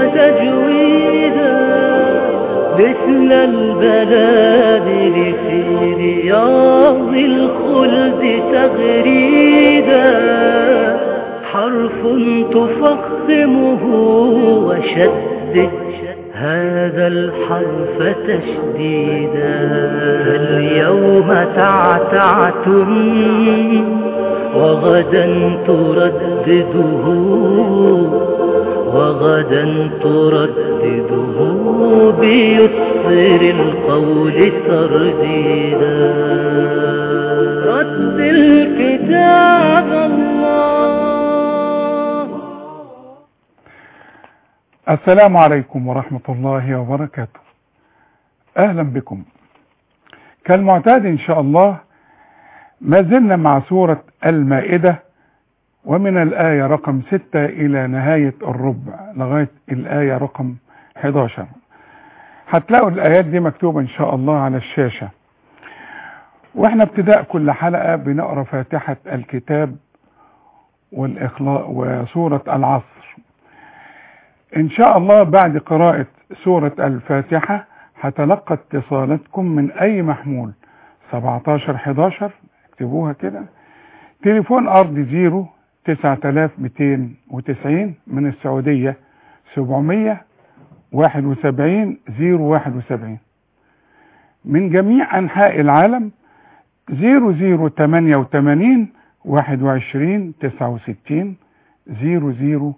تجويدا مثل البلادل في رياض الخلد تغريدا حرف تفخمه وشدد هذا الحرف تشديدا اليوم تعتعتم وغدا تردده وغدا تردده بيسر القول ترديدا رد الكتاب الله السلام عليكم ورحمة الله وبركاته أهلا بكم كالمعتاد إن شاء الله ما زلنا مع سورة المائدة ومن الآية رقم 6 إلى نهاية الربع لغاية الآية رقم 11 هتلاقوا الآيات دي مكتوبة إن شاء الله على الشاشة وإحنا ابتداء كل حلقة بنقرأ فاتحة الكتاب والإخلاء وسورة العصر إن شاء الله بعد قراءة سورة الفاتحة هتلقى اتصالاتكم من أي محمول 17 11 اكتبوها كده تليفون أرض زيرو 9290 من السعودية 771 071 من جميع أنحاء العالم 0088 21 69 00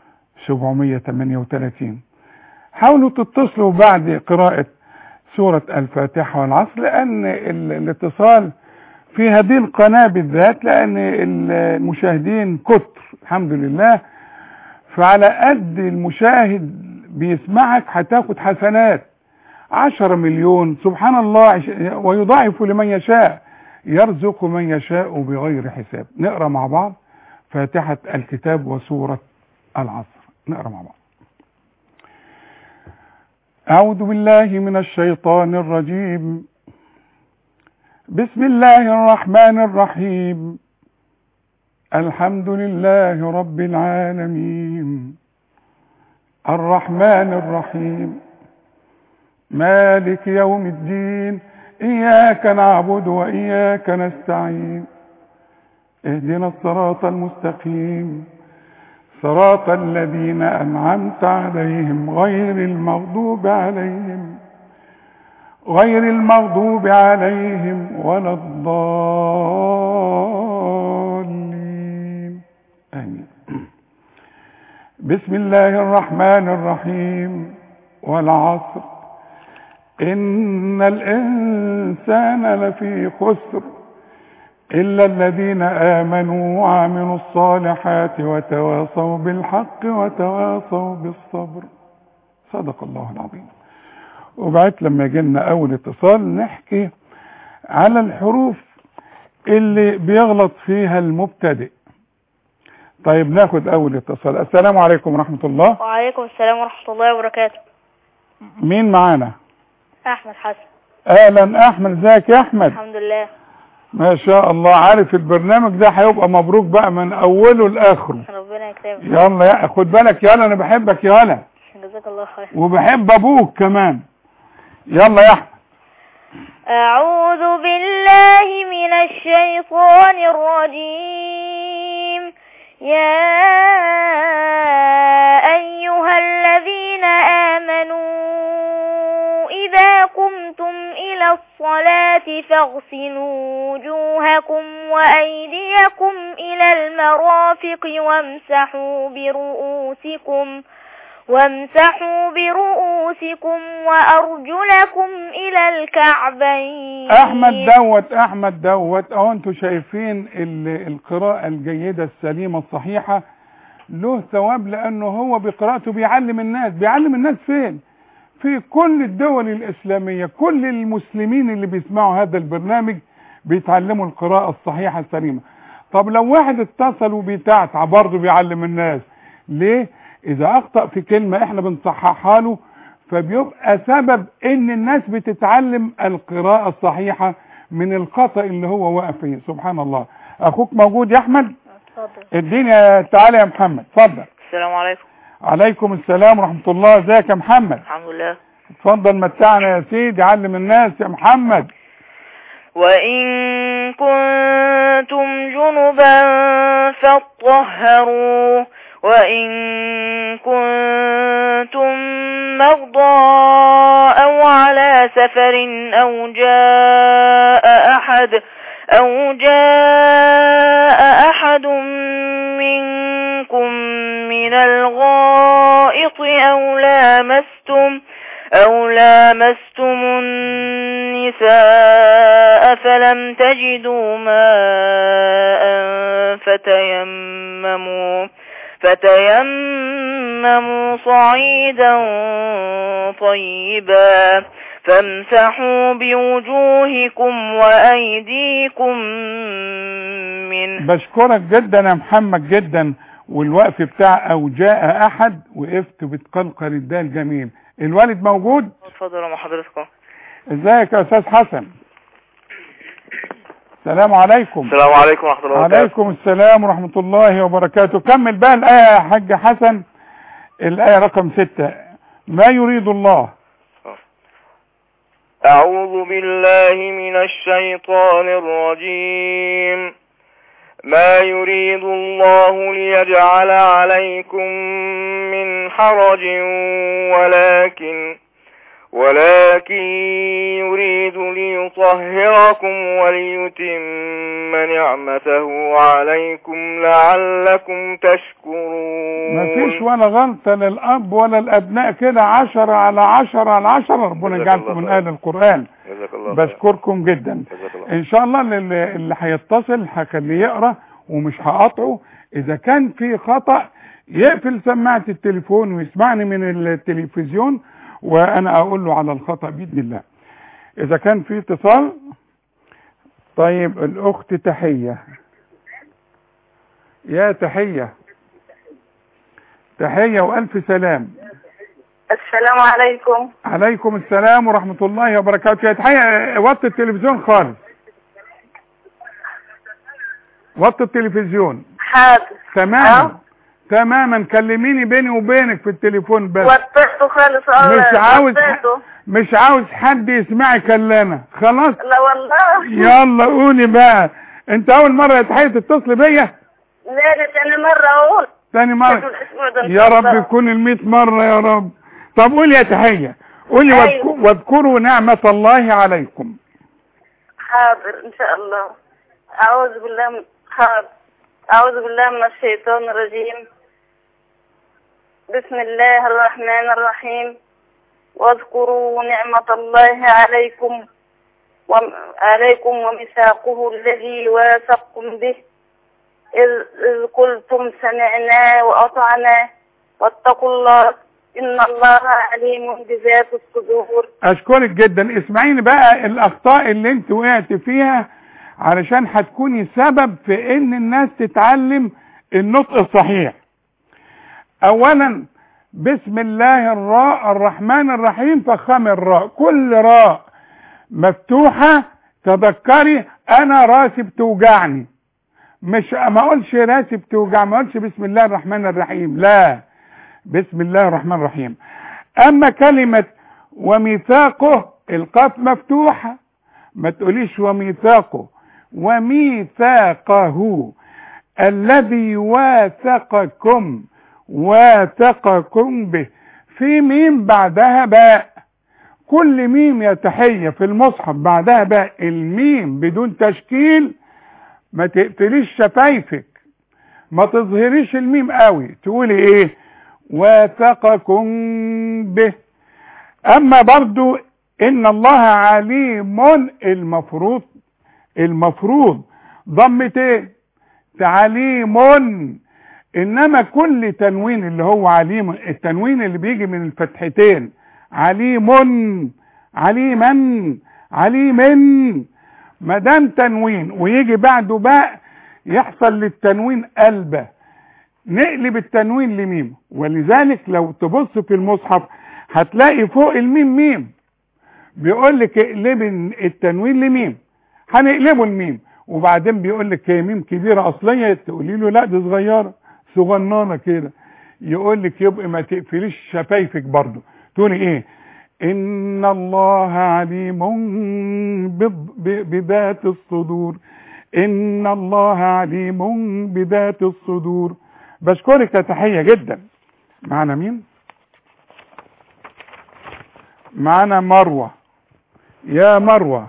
738 حاولوا تتصلوا بعد قراءة سورة الفاتحة والعصر لأن ال- الاتصال في هذه القناة بالذات لأن المشاهدين كتر الحمد لله فعلى قد المشاهد بيسمعك هتاخد حسنات عشرة مليون سبحان الله عش- ويضاعف لمن يشاء يرزق من يشاء بغير حساب نقرأ مع بعض فاتحة الكتاب وسورة العصر نقرأ مع بعض أعوذ بالله من الشيطان الرجيم بسم الله الرحمن الرحيم الحمد لله رب العالمين الرحمن الرحيم مالك يوم الدين إياك نعبد وإياك نستعين اهدنا الصراط المستقيم صراط الذين أنعمت عليهم غير المغضوب عليهم غير المغضوب عليهم ولا الضالين آمين بسم الله الرحمن الرحيم والعصر إن الإنسان لفي خسر إلا الذين آمنوا وعملوا الصالحات وتواصوا بالحق وتواصوا بالصبر صدق الله العظيم وبعد لما جينا أول اتصال نحكي على الحروف اللي بيغلط فيها المبتدئ طيب ناخد أول اتصال السلام عليكم ورحمة الله وعليكم السلام ورحمة الله وبركاته مين معانا أحمد حسن أهلا أحمد ازيك يا أحمد الحمد لله ما شاء الله عارف البرنامج ده هيبقى مبروك بقى من أوله لآخره ربنا يكرمك يلا يا خد بالك يلا انا بحبك يلا جزاك الله خير وبحب ابوك كمان يلا يا احمد أعوذ بالله من الشيطان الرجيم يا أيها الذين آمنوا إذا قمتم إلى الصلاة فاغسلوا وجوهكم وأيديكم إلى المرافق وامسحوا برؤوسكم وامسحوا برؤوسكم وأرجلكم إلى الكعبين احمد دوت احمد دوت اهو انتوا شايفين ال- القراءة الجيدة السليمة الصحيحة له ثواب لانه هو بقراءته بيعلم الناس بيعلم الناس فين في كل الدول الاسلامية كل المسلمين اللي بيسمعوا هذا البرنامج بيتعلموا القراءة الصحيحة السليمة طب لو واحد اتصل وبيتعتع برضه بيعلم الناس ليه اذا اخطأ في كلمة احنا بنصححها له فبيبقى سبب ان الناس بتتعلم القراءة الصحيحة من الخطأ اللي هو واقف فيه سبحان الله اخوك موجود يا احمد اتفضل اديني تعالى يا محمد اتفضل السلام عليكم عليكم السلام ورحمة الله ازيك يا محمد الحمد لله اتفضل متعنا يا سيدي علم الناس يا محمد وإن كنتم جنبا فاطهروا وإن كنتم مرضى أو على سفر أو جاء أحد أو جاء أحد منكم من الغائط أو لامستم أو لامستم النساء فلم تجدوا ماء فتيمموا فتيمموا صعيدا طيبا فامسحوا بوجوهكم وأيديكم منه بشكرك جدا يا محمد جدا والوقف بتاع او جاء احد وقفت بتقلقل الدال جميل الوالد موجود اتفضل مع حضرتكم ازيك يا استاذ حسن السلام عليكم السلام عليكم ورحمة الله وبركاته عليكم السلام ورحمة الله وبركاته كمل بقى الآية يا حاج حسن الآية رقم ستة ما يريد الله أعوذ بالله من الشيطان الرجيم ما يريد الله ليجعل عليكم من حرج ولكن ولكن يريد ليطهركم وليتم نعمته عليكم لعلكم تشكرون مفيش ولا غلطة للأب ولا الأبناء كده عشرة على عشرة على عشرة ربنا جزاك يجعلكم الله من خير. أهل القرآن جزاك الله خير. بشكركم جدا جزاك الله ان شاء الله اللي, اللي هيتصل هخليه يقرا ومش هقاطعه اذا كان في خطا يقفل سماعه التليفون ويسمعني من التلفزيون وانا اقول له على الخطا باذن الله اذا كان في اتصال طيب الاخت تحيه يا تحيه تحيه والف سلام السلام عليكم عليكم السلام ورحمه الله وبركاته يا تحيه وطي التلفزيون خالص وطي التلفزيون حاضر تماما أه؟ تماما كلميني بيني وبينك في التليفون بس وطيته خالص اه مش عاوز وطيته. مش عاوز حد يسمعك الا انا خلاص لا والله يلا قولي بقى انت اول مره يا تحيه تتصل بيا لا ده تاني مرة اقول تاني مره الأسبوع ده إن يا شاء رب الله. يكون المئة مرة يا رب طب قولي يا تحية قولي أيوة. واذك- واذكروا نعمة الله عليكم حاضر ان شاء الله اعوذ بالله من حاضر اعوذ بالله من الشيطان الرجيم بسم الله الرحمن الرحيم واذكروا نعمة الله عليكم وم... عليكم وميثاقه الذي واثقكم به إذ... إذ قلتم سمعنا وأطعنا واتقوا الله إن الله عليم بذات الصدور اشكرك جدا اسمعيني بقى الاخطاء اللي انت وقعت فيها علشان هتكوني سبب في ان الناس تتعلم النطق الصحيح اولا بسم الله الراء الرحمن الرحيم فخم الراء كل راء مفتوحة تذكري انا راسي بتوجعني مش ما اقولش راسي بتوجع ما اقولش بسم الله الرحمن الرحيم لا بسم الله الرحمن الرحيم اما كلمة وميثاقه القاف مفتوحة ما تقوليش وميثاقه وميثاقه الذي واثقكم واثقكم به في ميم بعدها باء كل ميم يا تحية في المصحف بعدها باء الميم بدون تشكيل ما تقفليش شفايفك ما تظهريش الميم قوي تقولي ايه واثقكم به اما برضو ان الله عليم المفروض المفروض ضمتين تعليم انما كل تنوين اللي هو عليم التنوين اللي بيجي من الفتحتين عليم عليما عليم ما دام تنوين ويجي بعده باء يحصل للتنوين قلبه نقلب التنوين لميم ولذلك لو تبص في المصحف هتلاقي فوق الميم ميم بيقول لك اقلب التنوين لميم هنقلبه الميم وبعدين بيقول لك هي ميم كبيره اصليه تقولي له لا دي صغيره صغننه كده يقول لك يبقى ما تقفليش شفايفك برضه تقولي ايه ان الله عليم بض- ب- بذات الصدور ان الله عليم بذات الصدور بشكرك يا تحيه جدا معنا مين معنا مروه يا مروه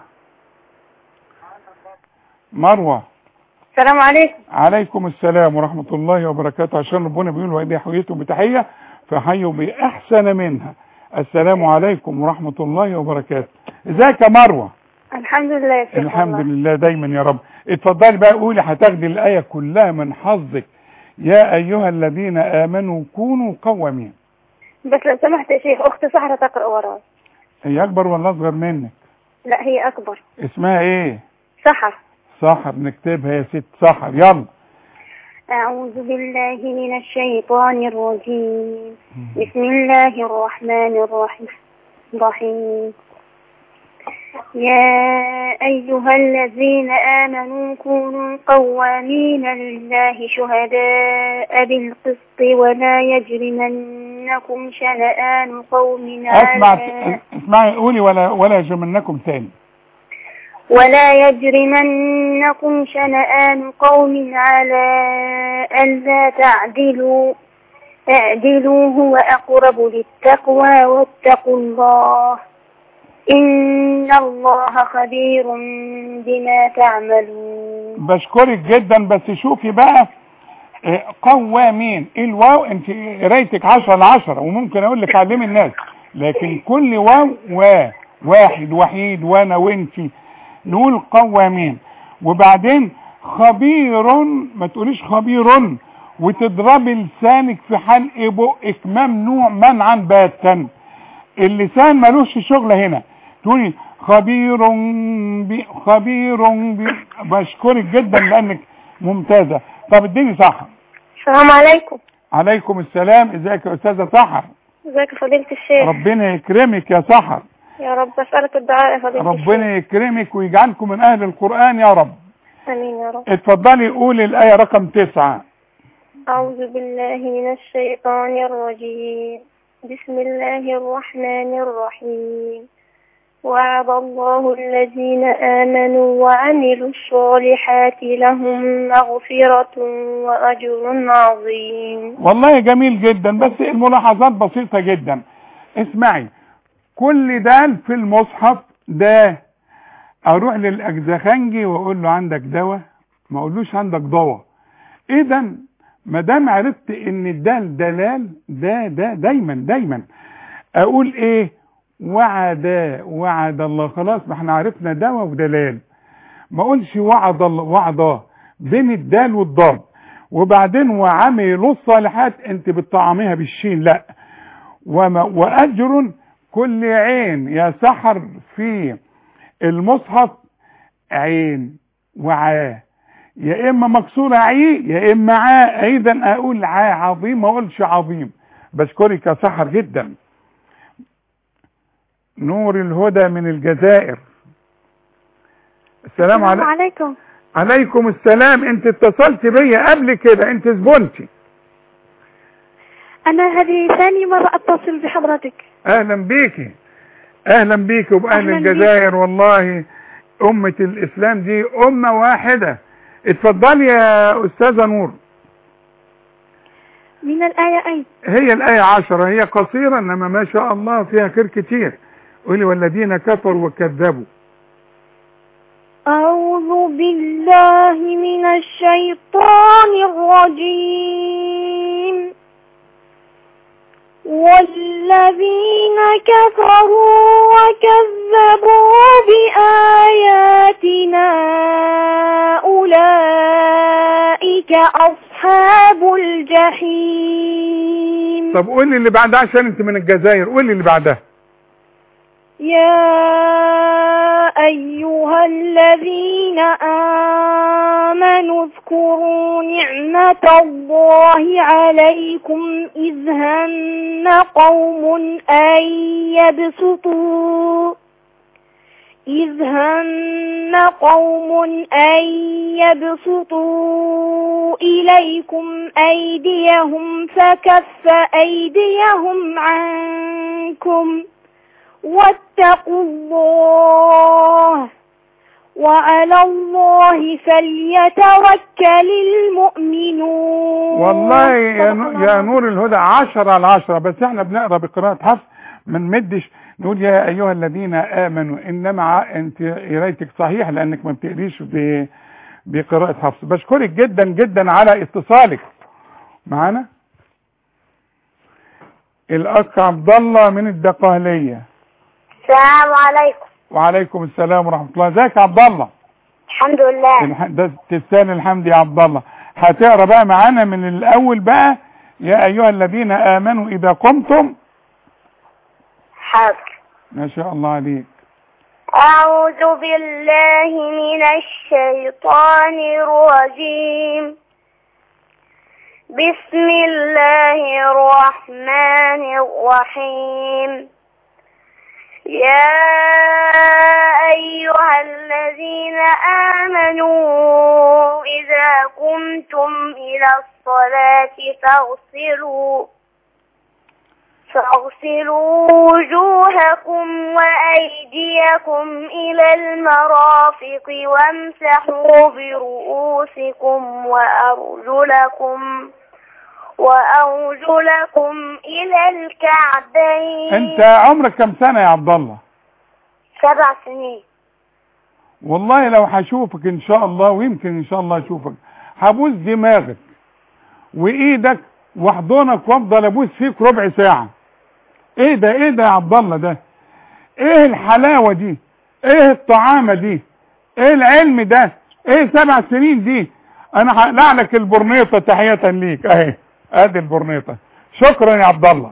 مروه السلام عليكم عليكم السلام ورحمة الله وبركاته عشان ربنا بيقول وإذا حييتم بتحية فحيوا بأحسن منها السلام عليكم ورحمة الله وبركاته ازيك يا مروة الحمد لله يا شيخ الحمد والله. لله دايما يا رب اتفضلي بقى قولي هتاخدي الآية كلها من حظك يا أيها الذين آمنوا كونوا قوامين بس لو سمحت يا شيخ اختي سحرة تقرأ وراي هي أكبر ولا أصغر منك لا هي اكبر اسمها إيه سحر سحر نكتبها يا ست سحر يلا أعوذ بالله من الشيطان الرجيم بسم الله الرحمن الرحيم الرحيم يا أيها الذين آمنوا كونوا قوامين لله شهداء بالقسط ولا يجرمنكم شنآن قوم اسمع على اسمعي قولي ولا ولا يجمنكم تاني ولا يجرمنكم شنآن قوم على ألا تعدلوا اعدلوا هو أقرب للتقوى واتقوا الله إن الله خبير بما تعملون بشكرك جدا بس شوفي بقى آه، قوامين الواو انت قرايتك 10 على 10 وممكن اقول لك علمي الناس لكن كل واو و واحد وحيد وانا وانت نقول قوامين وبعدين خبير ما تقوليش خبير وتضربي لسانك في حلق بقك ممنوع منعا باتا اللسان ملوش شغل هنا تقولي خبير بي خبير بي بشكرك جدا لانك ممتازه طب اديني سحر السلام عليكم عليكم السلام ازيك يا استاذه سحر ازيك يا فضيلة الشيخ ربنا يكرمك يا سحر يا رب أسألك الدعاء يا فضيلة الشيخ ربنا يكرمك ويجعلكم من اهل القران يا رب آمين يا رب اتفضلي قولي الايه رقم تسعة أعوذ بالله من الشيطان الرجيم بسم الله الرحمن الرحيم وعد الله الذين آمنوا وعملوا الصالحات لهم مغفرة وأجر عظيم والله جميل جدا بس الملاحظات بسيطة جدا اسمعي كل ده في المصحف ده اروح للاجزخنجي واقول له عندك دواء ما اقولوش عندك دواء اذا ما دام عرفت ان الدال دلال ده ده دايما دايما اقول ايه وعد وعد الله خلاص ما احنا عرفنا دواء ودلال ما اقولش وعد الله وعده بين الدال والضاد وبعدين وعملوا الصالحات انت بتطعميها بالشين لا وما واجر كل عين يا سحر في المصحف عين وعاه يا اما مكسوره عي يا اما عا ايضا اقول عا عظيم ما اقولش عظيم بشكرك يا سحر جدا نور الهدى من الجزائر السلام عليكم عليكم عليكم السلام انت اتصلت بيا قبل كده انت زبونتي أنا هذه ثاني مرة أتصل بحضرتك اهلا بيكي اهلا بيكي وباهل أهلاً بيك. الجزائر والله امة الاسلام دي امة واحدة اتفضلي يا استاذة نور من الآية أي هي الآية عشرة هي قصيرة انما ما شاء الله فيها خير كتير قولي والذين كفروا وكذبوا أعوذ بالله من الشيطان الرجيم والذين كفروا وكذبوا بآياتنا أولئك أصحاب الجحيم طب قولي اللي بعدها عشان انت من الجزائر قولي اللي بعدها يا أيها الذين آمنوا اذكروا نعمة الله عليكم إذ هم قوم أن يبسطوا إذ هم قوم أن يبسطوا إليكم أيديهم فكف أيديهم عنكم واتقوا الله وعلى الله فليتوكل المؤمنون والله يا, نو- يا نور الهدى عشرة على عشرة بس احنا بنقرا بقراءة حفص ما نمدش نقول يا ايها الذين امنوا انما ع- انت قرايتك صحيح لانك ما بتقريش ب- بقراءة حفص بشكرك جدا جدا على اتصالك معانا الاخ عبد الله من الدقهلية السلام عليكم وعليكم السلام ورحمة الله ازيك يا عبد الله الحمد لله الح- ده تستاهل الحمد يا عبد الله هتقرا بقى معانا من الاول بقى يا ايها الذين امنوا اذا قمتم حاضر ما شاء الله عليك أعوذ بالله من الشيطان الرجيم بسم الله الرحمن الرحيم يا أيها الذين آمنوا إذا قمتم إلى الصلاة فاغسلوا فاغسلوا وجوهكم وأيديكم إلى المرافق وامسحوا برؤوسكم وأرجلكم وأرجلكم إلى الكعبين انت عمرك كم سنة يا عبد الله سبع سنين والله لو هشوفك ان شاء الله ويمكن ان شاء الله اشوفك هبوس دماغك وايدك واحضنك وافضل ابوس فيك ربع ساعة ايه ده ايه ده يا عبد الله ده ايه الحلاوة دي ايه الطعامة دي ايه العلم ده ايه سبع سنين دي انا هقلع لك البرنيطة تحية ليك اهي ادي البرنيطة شكرا يا عبد الله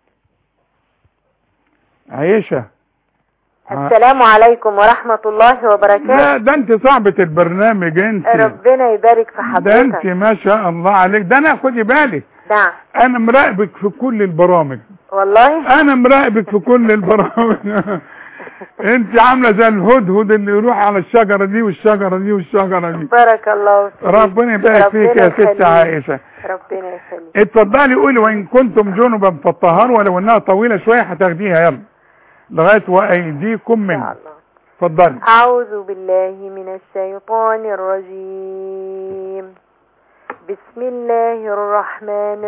عيشة السلام عليكم ورحمة الله لا وبركاته ده انت صاحبة البرنامج انت ربنا يبارك في ده انت حضرتك ما شاء الله عليك ده انا خدي بالك نعم انا مراقبك في كل البرامج والله انا مراقبك في كل البرامج انت عامله زي الهدهد اللي يروح على الشجره دي والشجره دي والشجره دي بارك الله فيك ربنا يبارك فيك يا ربنا ست يخليك. عائشه ربنا يخليك اتفضلي قولي وان كنتم جنبا فطهروا ولو انها طويله شويه هتاخديها يلا لغايه وايديكم إن شاء منه الله اتفضلي أعوذ بالله من الشيطان الرجيم بسم الله الرحمن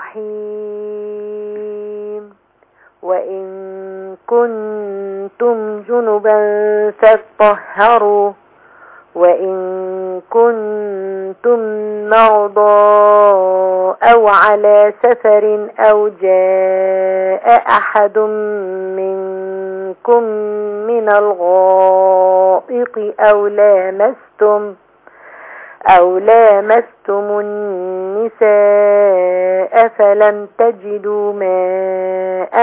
الرحيم وإن كنتم جنبا فاطهروا وإن كنتم مرضى أو على سفر أو جاء أحد منكم من الغائط أو لامستم أو لامستم النساء فلم تجدوا ماء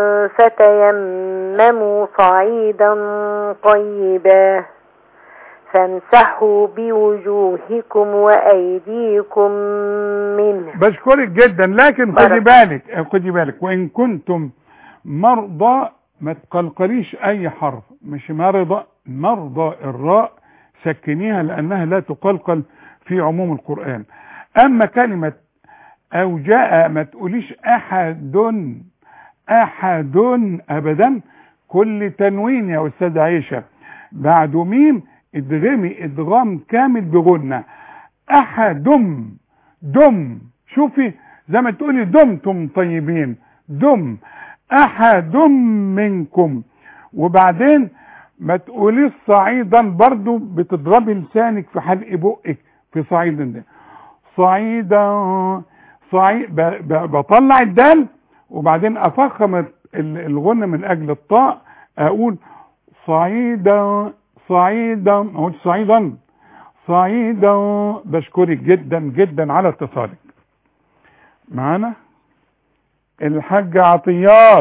فتيمموا صعيدا طيبا فامسحوا بوجوهكم وأيديكم منه بشكرك جدا لكن خدي بارك. بالك خدي بالك وان كنتم مرضى ما تقلقليش اي حرف مش مرضى مرضى الراء سكنيها لانها لا تقلقل في عموم القرآن اما كلمة او جاء ما تقوليش احد احد ابدا كل تنوين يا استاذ عيشة بعد ميم ادغمي ادغام كامل بغنة احدم دم شوفي زي ما تقولي دمتم طيبين دم احد منكم وبعدين ما تقوليش صعيدا برضو بتضربي لسانك في حلق بقك في صعيدا ده صعيدا صعيد ب- ب- بطلع الدال وبعدين افخم ال- الغنة من اجل الطاء اقول صعيدا صعيدا ما اقولش صعيدا صعيدا بشكرك جدا جدا على اتصالك معانا الحاج عطيات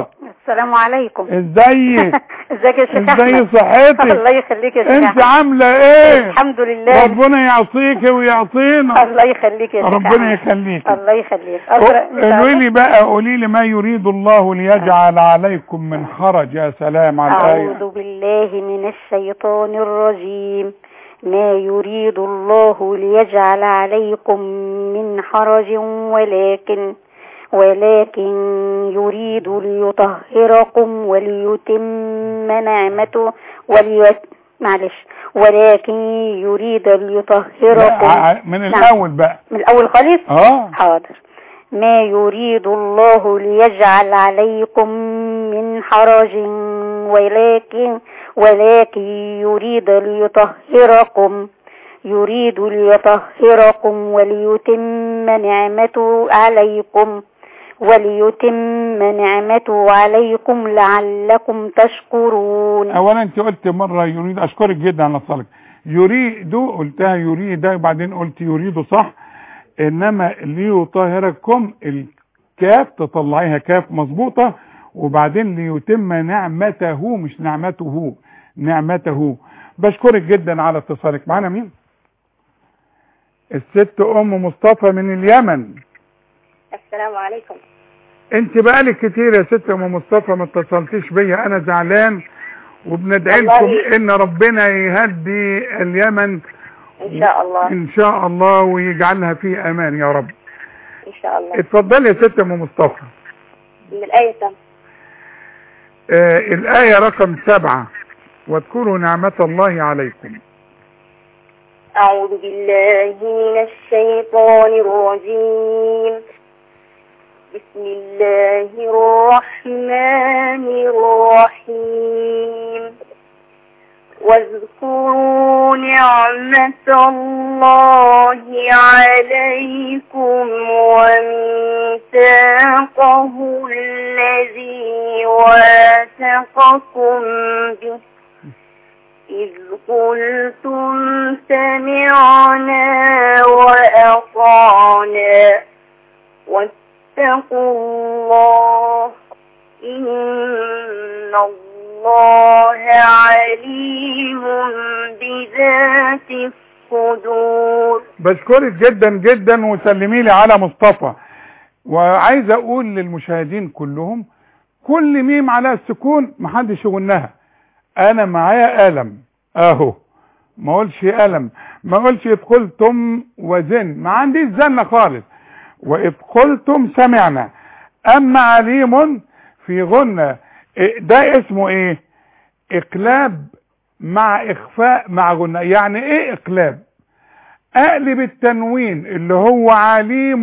السلام عليكم ازيك ازيك يا شيخ ازاي احمد صحتك الله يخليك يا شيخ انت احمد عامله ايه الحمد لله ربنا يعصيك ويعطينا الله يخليك يا شيخ ربنا أحمد. يخليك الله يخليك اقرا إن شاء قولي الله. لي بقى قولي لي ما يريد الله ليجعل عليكم من حرج يا سلام على الآية أعوذ بالله من الشيطان الرجيم ما يريد الله ليجعل عليكم من حرج ولكن ولكن يريد ليطهركم وليتم نعمته وليت معلش ولكن يريد لا، ليطهركم ع- من نعم. الأول بقى من الأول خالص اه حاضر ما يريد الله ليجعل عليكم من حرج ولكن ولكن يريد ليطهركم يريد ليطهركم وليتم نعمته عليكم وليتم نعمته عليكم لعلكم تشكرون اولا انت قلت مره يريد اشكرك جدا على اتصالك يريد قلتها يريد وبعدين قلت يريد صح انما ليطهركم الكاف تطلعيها كاف مظبوطه وبعدين ليتم نعمته مش نعمته نعمته بشكرك جدا على اتصالك معانا مين الست ام مصطفى من اليمن السلام عليكم انت بقالك كتير يا ست ام مصطفى ما اتصلتيش بيا انا زعلان وبندعي لكم والله. ان ربنا يهدي اليمن إن شاء الله ان شاء الله ويجعلها في امان يا رب إن شاء الله اتفضلي يا ست ام مصطفى من الآية كم؟ آه الايه رقم سبعة واذكروا نعمة الله عليكم أعوذ بالله من الشيطان الرجيم بسم الله الرحمن الرحيم واذكروا نعمة الله عليكم وميثاقه الذي واثقكم به إذ قلتم سمعنا وأطعنا واتقوا الله إن الله عليم بذات الصدور بشكرك جدا جدا وسلمي لي على مصطفى وعايز اقول للمشاهدين كلهم كل ميم على السكون محدش يغنها انا معايا قلم اهو ما اقولش قلم ما اقولش اذ قلتم وزن ما عنديش زنة خالص واذ قلتم سمعنا اما عليم في غنة إيه ده اسمه ايه اقلاب مع اخفاء مع غنة يعني ايه اقلاب اقلب التنوين اللي هو عليم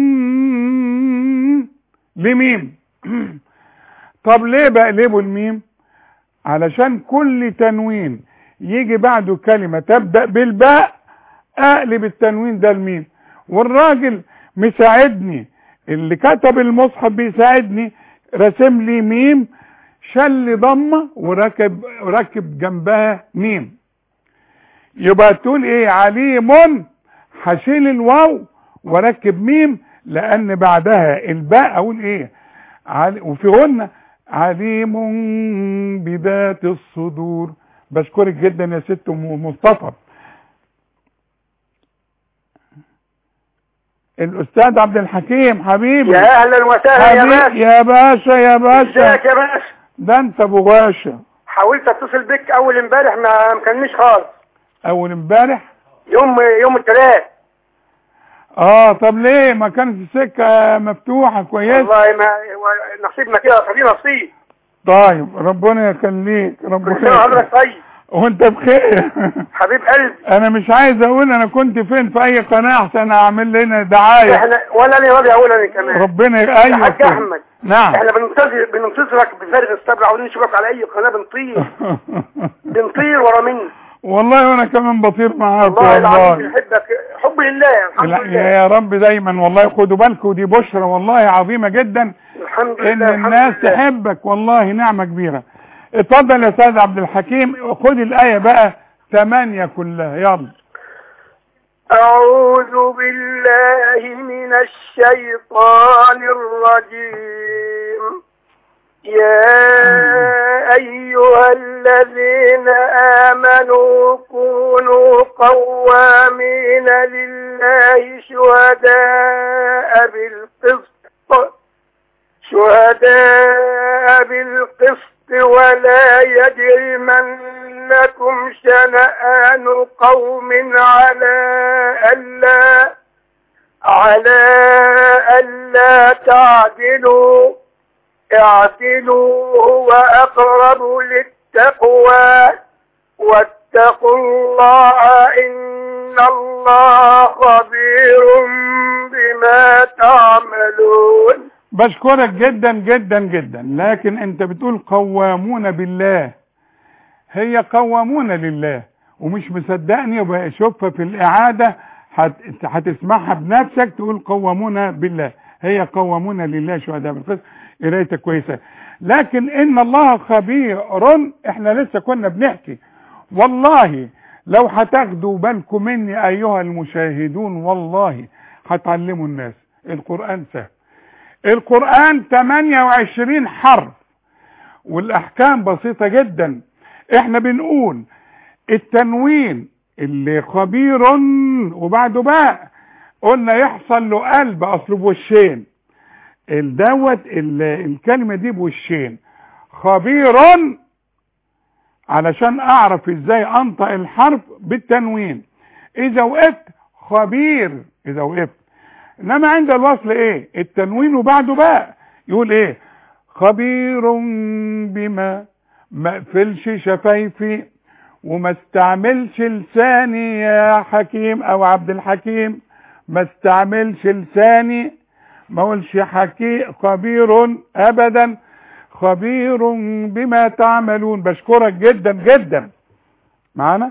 لميم طب ليه بقلبه الميم علشان كل تنوين يجي بعده كلمة تبدأ بالباء اقلب التنوين ده الميم والراجل مساعدني اللي كتب المصحف بيساعدني رسم لي ميم شل ضمة وركب ركب جنبها ميم يبقى تقول ايه عليم هشيل الواو وركب ميم لان بعدها الباء اقول ايه عل... وفي غنة عليم بذات الصدور بشكرك جدا يا ست ام مصطفى الاستاذ عبد الحكيم حبيبي يا اهلا وسهلا يا حبيبي باشا يا باشا يا باشا ازيك يا باشا ده انت ابو باشا حاولت اتصل بك اول امبارح ما مكنيش خالص اول امبارح يوم يوم الثلاث اه طب ليه ما كانت السكه مفتوحه كويسه والله ما و- نصيبنا كده صدي نصيب طيب ربنا يخليك كل سنه ربنا وحضرتك طيب وانت بخير حبيب قلبي انا مش عايز اقول انا كنت فين في اي قناه عشان اعمل لنا دعايه احنا ولا انا راضي اقول انا كمان ربنا يا ايوه حاج كده. احمد نعم احنا بننتظر بننتظرك بفارغ الصبر عاوزين نشوفك على اي قناه بنطير بنطير ورا مني والله وانا كمان بطير معاك والله العظيم والله بنحبك حب لله الحمد لا لله يا رب دايما والله خدوا بالكم دي بشرى والله عظيمه جدا الحمد ان لله الحمد الناس لله. تحبك والله نعمة كبيرة اتفضل يا استاذ عبد الحكيم خد الآية بقى ثمانية كلها يلا أعوذ بالله من الشيطان الرجيم يا الذين آمنوا كونوا قوامين لله شهداء بالقسط شهداء بالقسط ولا يجرمنكم شنآن قوم على ألا على ألا تعدلوا اعدلوا هو أقرب للتقوى واتقوا الله إن الله خبير بما تعملون بشكرك جدا جدا جدا لكن انت بتقول قوامون بالله هي قوامون لله ومش مصدقني يبقى شوفها في الإعادة هت- هتسمعها بنفسك تقول قوامون بالله هي قوامون لله شهداء بالقسط قرايتك كويسة لكن إن الله خبير احنا لسه كنا بنحكي والله لو هتاخدوا بالكم مني أيها المشاهدون والله هتعلموا الناس القرآن سهل القرآن 28 حرف والأحكام بسيطة جدا احنا بنقول التنوين اللي خبير وبعده باء قلنا يحصل له قلب اصله بوشين الدوت ال- الكلمة دي بوشين خبير علشان اعرف ازاي انطق الحرف بالتنوين اذا وقفت خبير اذا وقفت انما عند الوصل ايه التنوين وبعده باء يقول ايه خبير بما ما اقفلش شفايفي وما استعملش لساني يا حكيم او عبد الحكيم ما استعملش لساني ما اقولش حكي خبير ابدا خبير بما تعملون بشكرك جدا جدا معانا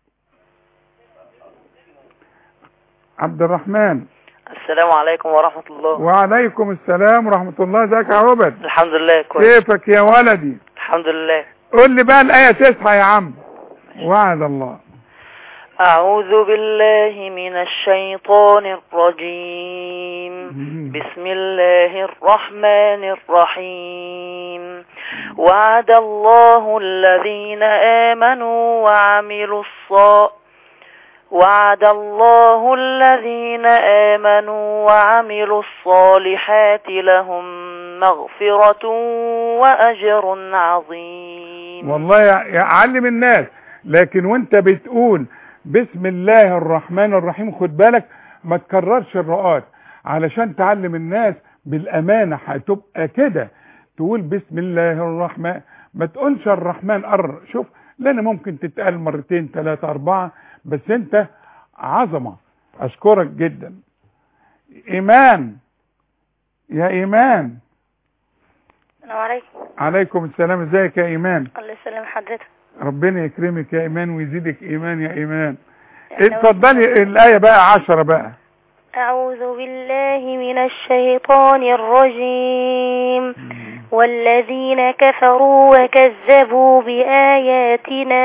عبد الرحمن السلام عليكم ورحمة الله وعليكم السلام ورحمة الله ازيك يا عبد الحمد لله كويس كيفك يا ولدي الحمد لله قول لي بقى الآية تسعة يا عم وعد الله أعوذ بالله من الشيطان الرجيم بسم الله الرحمن الرحيم وعد الله الذين آمنوا وعملوا الصالحات وعد الله الذين آمنوا وعملوا الصالحات لهم مغفرة وأجر عظيم والله يع- يعلم الناس لكن وانت بتقول بسم الله الرحمن الرحيم خد بالك ما تكررش الرؤات علشان تعلم الناس بالامانه هتبقى كده تقول بسم الله الرحمن ما تقولش الرحمن أر شوف لان ممكن تتقال مرتين ثلاثة أربعة بس انت عظمة اشكرك جدا ايمان يا ايمان السلام عليكم عليكم السلام ازيك يا ايمان الله يسلم حضرتك ربنا يكرمك يا ايمان ويزيدك ايمان يا ايمان اتفضلي الايه بقى عشرة بقى أعوذ بالله من الشيطان الرجيم والذين كفروا وكذبوا بآياتنا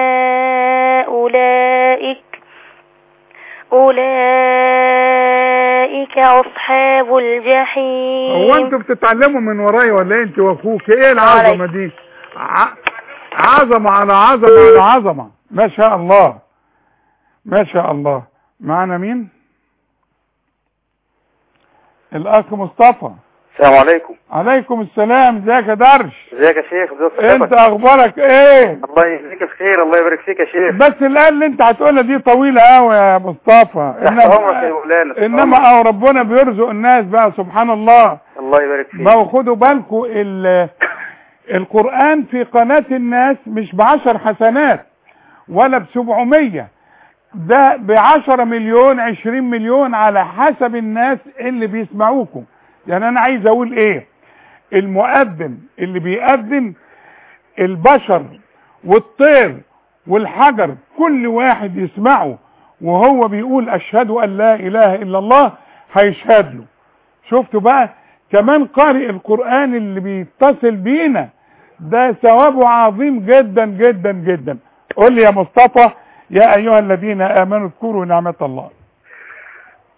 أولئك أولئك أصحاب الجحيم هو انتوا بتتعلموا من ورايا ولا ايه انت واخوك ايه العظمه دي ع- عظمه على عظمه على عظمه ما شاء الله ما شاء الله معنا مين الاخ مصطفى السلام عليكم عليكم السلام ازيك يا درش ازيك يا شيخ ازيك انت اخبارك ايه الله يجزيك بخير الله يبارك فيك يا شيخ بس الايه اللي انت هتقولها دي طويله قوي يا مصطفى تحت امرك يا مولانا تحت انما أمرك. اه ربنا بيرزق الناس بقى سبحان الله الله يبارك فيك ما هو خدوا بالكم ال- القرآن في قناة الناس مش بعشر حسنات ولا بسبعمية ده بعشرة مليون عشرين مليون على حسب الناس اللي بيسمعوكم يعني انا عايز اقول ايه المؤذن اللي بيأذن البشر والطير والحجر كل واحد يسمعه وهو بيقول اشهد ان لا اله الا الله هيشهد له شفتوا بقى كمان قارئ القرآن اللي بيتصل بينا ده ثوابه عظيم جدا جدا جدا قول لي يا مصطفى يا ايها الذين امنوا اذكروا نعمة الله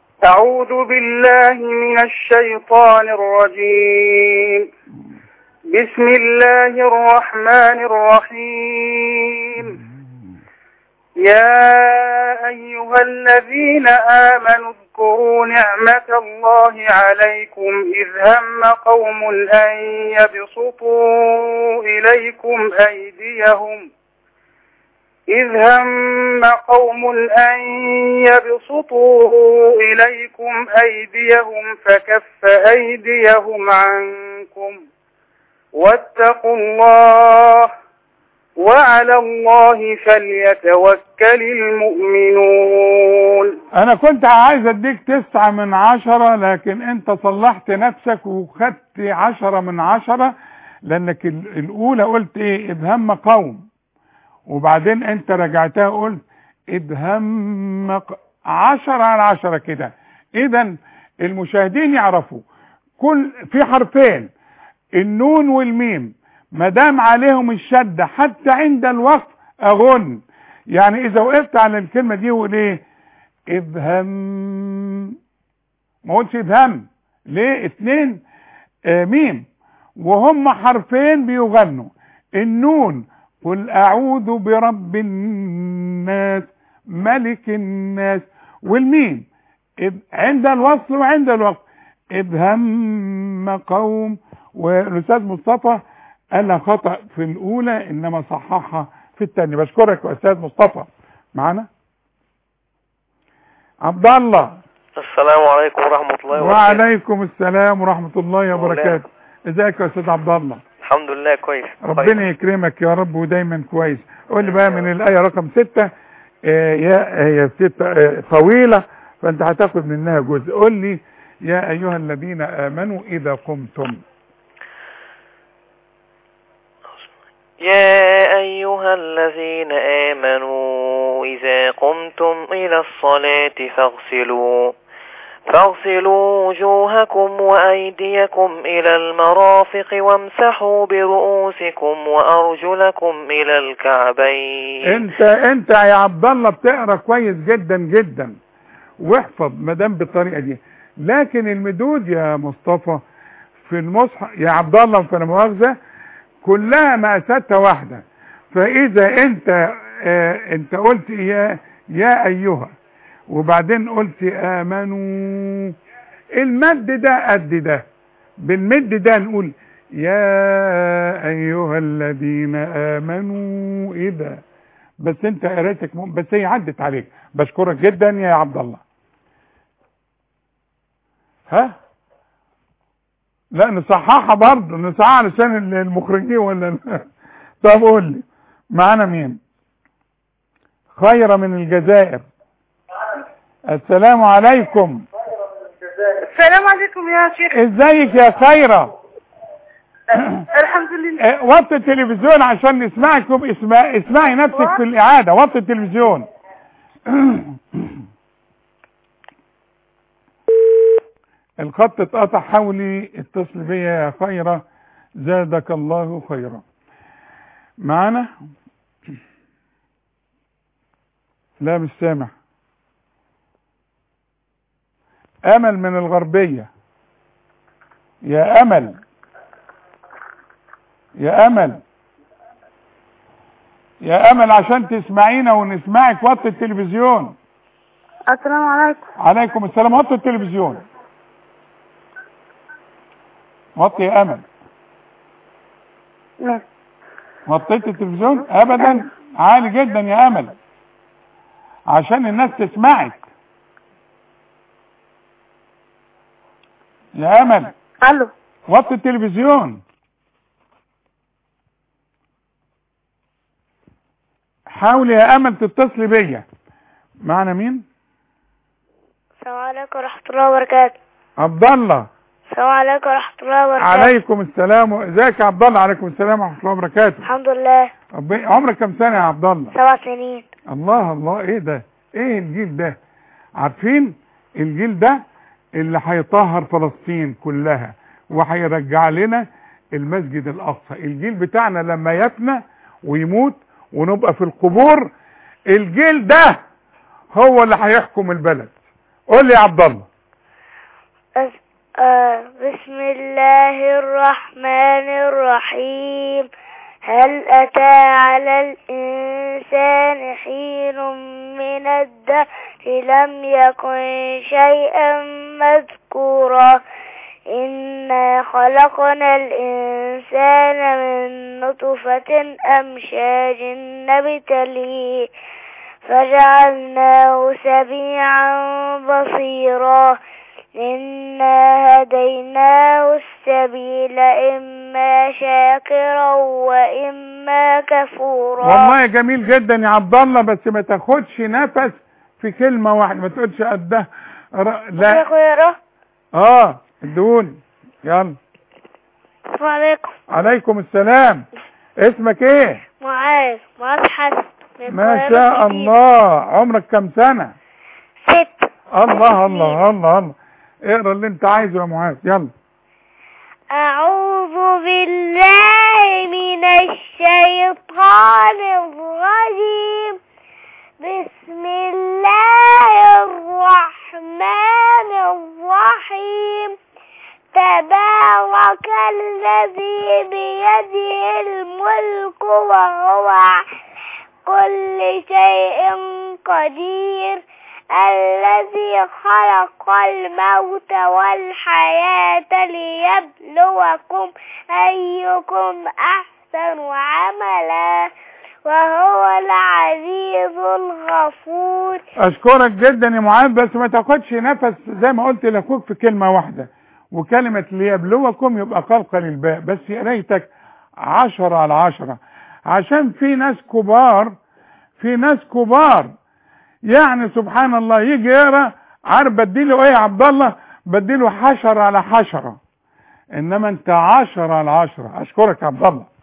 أعوذ بالله من الشيطان الرجيم بسم الله الرحمن الرحيم يا أيها الذين آمنوا اذكروا نعمة الله عليكم إذ هم قوم أن يبسطوا إليكم أيديهم إذ هم قوم أن يبسطوا إليكم أيديهم فكف أيديهم عنكم واتقوا الله وعلى الله فليتوكل المؤمنون انا كنت عايز اديك تسعة من عشرة لكن انت صلحت نفسك وخدت عشرة من عشرة لانك ال- الاولى قلت ايه اذ هم قوم وبعدين انت رجعتها قلت اذ هم ق- عشرة على عشرة كده اذا المشاهدين يعرفوا كل في حرفين النون والميم ما دام عليهم الشدة حتى عند الوقف اغن يعني اذا وقفت على الكلمة دي وقول ايه اذ هم ما قلتش اذ هم ليه اتنين آه ميم وهم حرفين بيغنوا النون قل اعوذ برب الناس ملك الناس والميم إذ عند الوصل وعند الوقف اذ هم قوم والاستاذ مصطفى قال خطأ في الاولى انما صححها في الثانيه بشكرك يا استاذ مصطفى معانا عبد الله السلام عليكم ورحمة الله وبركاته وعليكم السلام ورحمة الله وبركاته ازيك يا استاذ عبد الله الحمد لله كويس ربنا يكرمك يا رب ودايما كويس قول لي بقى من الآية رقم ستة آه، يا هي ستة آه، طويلة فانت هتاخد منها جزء قول لي يا ايها الذين امنوا اذا قمتم يا أيها الذين آمنوا إذا قمتم إلى الصلاة فاغسلوا فاغسلوا وجوهكم وأيديكم إلى المرافق وامسحوا برؤوسكم وأرجلكم إلى الكعبين انت انت يا عبد الله بتقرا كويس جدا جدا واحفظ ما دام بالطريقه دي لكن المدود يا مصطفى في المصحف يا عبد الله فانا مؤاخذه كلها مقاساتها واحده فاذا انت آه انت قلت يا يا ايها وبعدين قلت امنوا المد ده قد ده بالمد ده نقول يا ايها الذين امنوا اذا بس انت قريتك م... بس هي عدت عليك بشكرك جدا يا عبد الله ها لا نصححها برضه نصححها علشان المخرجين ولا طب قول لي معانا مين خير من الجزائر السلام عليكم السلام عليكم يا شيخ ازيك يا خيرة الحمد لله اه، وطي التلفزيون عشان نسمعك اسمع اسمعي نفسك في الإعادة وطي التلفزيون الخط اتقطع حاولي اتصل بيا يا خيرة زادك الله خيرا معانا لا مش سامع امل من الغربية يا امل يا امل يا امل عشان تسمعينا ونسمعك وطي التلفزيون السلام عليكم عليكم السلام وطي التلفزيون وطي يا امل ماشي وطيت التلفزيون ابدا عالي جدا يا امل عشان الناس تسمعك يا امل الو وطي التلفزيون حاولي يا امل تتصلي بيا معنا مين السلام عليكم ورحمة الله وبركاته عبد الله السلام عليكم ورحمة الله وبركاته عليكم السلام ازيك يا عبد الله عليكم السلام ورحمه الله وبركاته الحمد لله ربي- عمرك كم سنه يا عبد الله سبع سنين الله الله ايه ده ايه الجيل ده عارفين الجيل ده اللي هيطهر فلسطين كلها وهيرجع لنا المسجد الاقصى الجيل بتاعنا لما يفنى ويموت ونبقى في القبور الجيل ده هو اللي هيحكم البلد قول لي يا عبد الله أس- آه بسم الله الرحمن الرحيم هل أتى على الإنسان حين من الدهر لم يكن شيئا مذكورا إنا خلقنا الإنسان من نطفة أمشاج نبتليه فجعلناه سميعا بصيرا إنا هديناه السبيل إما شاكرا وإما كفورا والله جميل جدا يا عبد الله بس ما تاخدش نفس في كلمة واحدة ما تقولش قدها ر- لا أخيرا اه ادوني يلا السلام عليكم عليكم السلام اسمك ايه معاذ معاذ حسن من ما القاهرة شاء الجديدة. الله عمرك كم سنة ست الله الله الله الله اقرا اللي انت عايزه يا معاذ يلا أعوذ بالله من الشيطان الرجيم بسم الله الرحمن الرحيم تبارك الذي بيده الملك وهو على كل شيء قدير الذي خلق الموت والحياة ليبلوكم أيكم أحسن عملا وهو العزيز الغفور اشكرك جدا يا معاذ بس ما تاخدش نفس زي ما قلت لاخوك في كلمة واحدة وكلمة ليبلوكم يبقى قلقل الباء بس يا ريتك عشرة على عشرة عشان في ناس كبار في ناس كبار يعني سبحان الله يجي يقرا عارف بديله ايه يا عبد الله بديله حشرة على حشرة انما انت عشرة على عشرة اشكرك يا عبد الله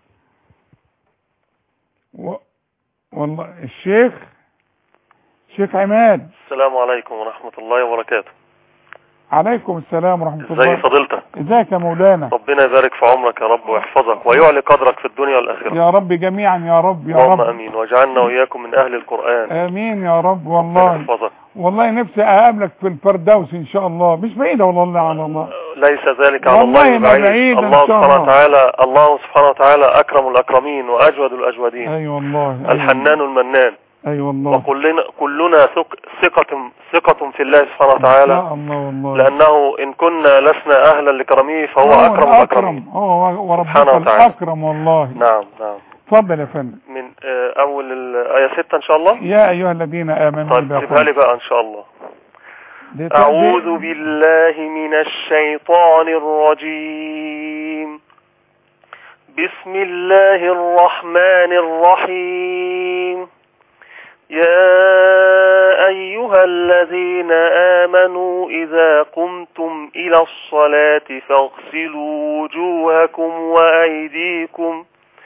و... والله الشيخ شيخ عماد السلام عليكم ورحمة الله وبركاته عليكم السلام ورحمة ازي الله فضيلتك ازيك يا مولانا ربنا يبارك في عمرك يا رب ويحفظك ويعلي قدرك في الدنيا والآخرة يا رب جميعا يا رب يا اللهم رب امين واجعلنا واياكم من اهل القرآن امين يا رب ربنا والله يحفظك والله نفسي اقابلك في الفردوس ان شاء الله مش بعيدة والله على الله ليس ذلك على والله الله ما بعيد بعيد إن الله شاء سبحانه الله. وتعالى الله سبحانه وتعالى اكرم الاكرمين واجود الاجودين اي والله أي الحنان المنان اي والله وكلنا كلنا ثق- ثقة ثقة في الله سبحانه وتعالى يا الله والله لأنه إن كنا لسنا أهلا لكرمه فهو هو أكرم الأكرمين الأكرم هو وربك سبحانه وتعالى. الأكرم والله نعم نعم اتفضل يا فندم من آه، أول الآية 6 إن شاء الله يا أيها الذين آمنوا طيب إذا سيبها لي قمتم- بقى إن شاء الله دي- دي- أعوذ بالله من الشيطان الرجيم بسم الله الرحمن الرحيم يا أيها الذين آمنوا إذا قمتم إلى الصلاة فاغسلوا وجوهكم وأيديكم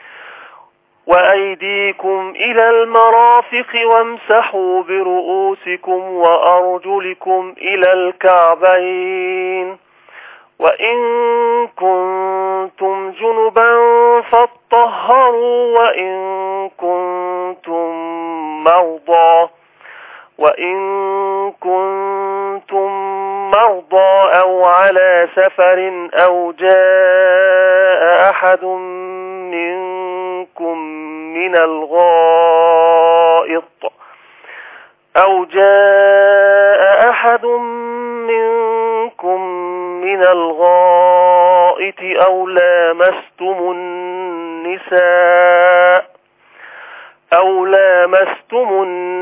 وأيديكم إلى المرافق وامسحوا برؤوسكم وأرجلكم إلى الكعبين وإن كنتم جنبا فاطهروا وإن كنتم مرضى وإن كنتم مرضى أو على سفر أو جاء أحد منكم من الغائط أو جاء أحد منكم من الغائط أو لامستم النساء أو لامستم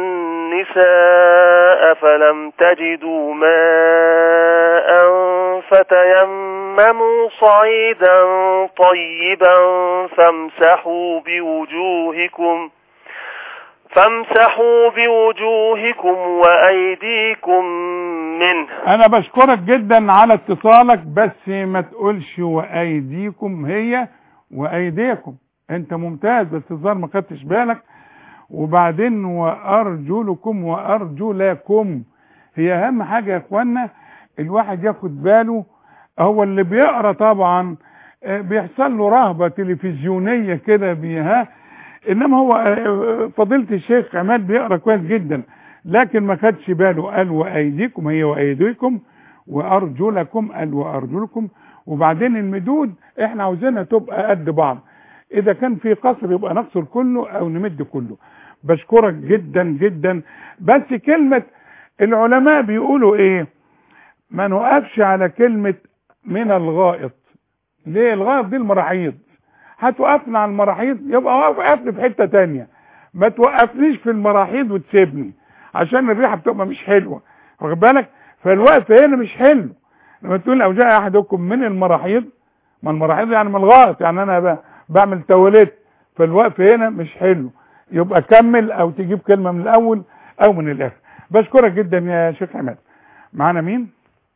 النساء فلم تجدوا ماء فتيمموا صعيدا طيبا فامسحوا بوجوهكم فامسحوا بوجوهكم وأيديكم منه انا بشكرك جدا على اتصالك بس ما تقولش وايديكم هي وايديكم انت ممتاز بس الظاهر ما خدتش بالك وبعدين وارجلكم وارجلكم هي اهم حاجة يا اخوانا الواحد ياخد باله هو اللي بيقرا طبعا آه، بيحصل له رهبة تلفزيونية كده بيها انما هو آه، فضيلة الشيخ عماد بيقرا كويس جدا لكن ما خدش باله قال وايديكم هي وايديكم وارجلكم قال وارجلكم وبعدين المدود احنا عاوزينها تبقى قد بعض اذا كان في قصر يبقى نقصر كله او نمد كله بشكرك جدا جدا بس كلمة العلماء بيقولوا ايه ما نوقفش على كلمة من الغائط ليه الغائط دي المراحيض هتوقفنا على المراحيض يبقى وقفني في حتة تانية ما توقفنيش في المراحيض وتسيبني عشان الريحة بتبقى مش حلوة واخد بالك فالوقف هنا مش حلو لما تقول او جاء احدكم من المراحيض ما المراحيض يعني من الغائط يعني انا ب- بعمل تواليت فالوقف هنا مش حلو يبقى كمل او تجيب كلمة من الاول او من الاخر بشكرك جدا يا شيخ عماد معانا مين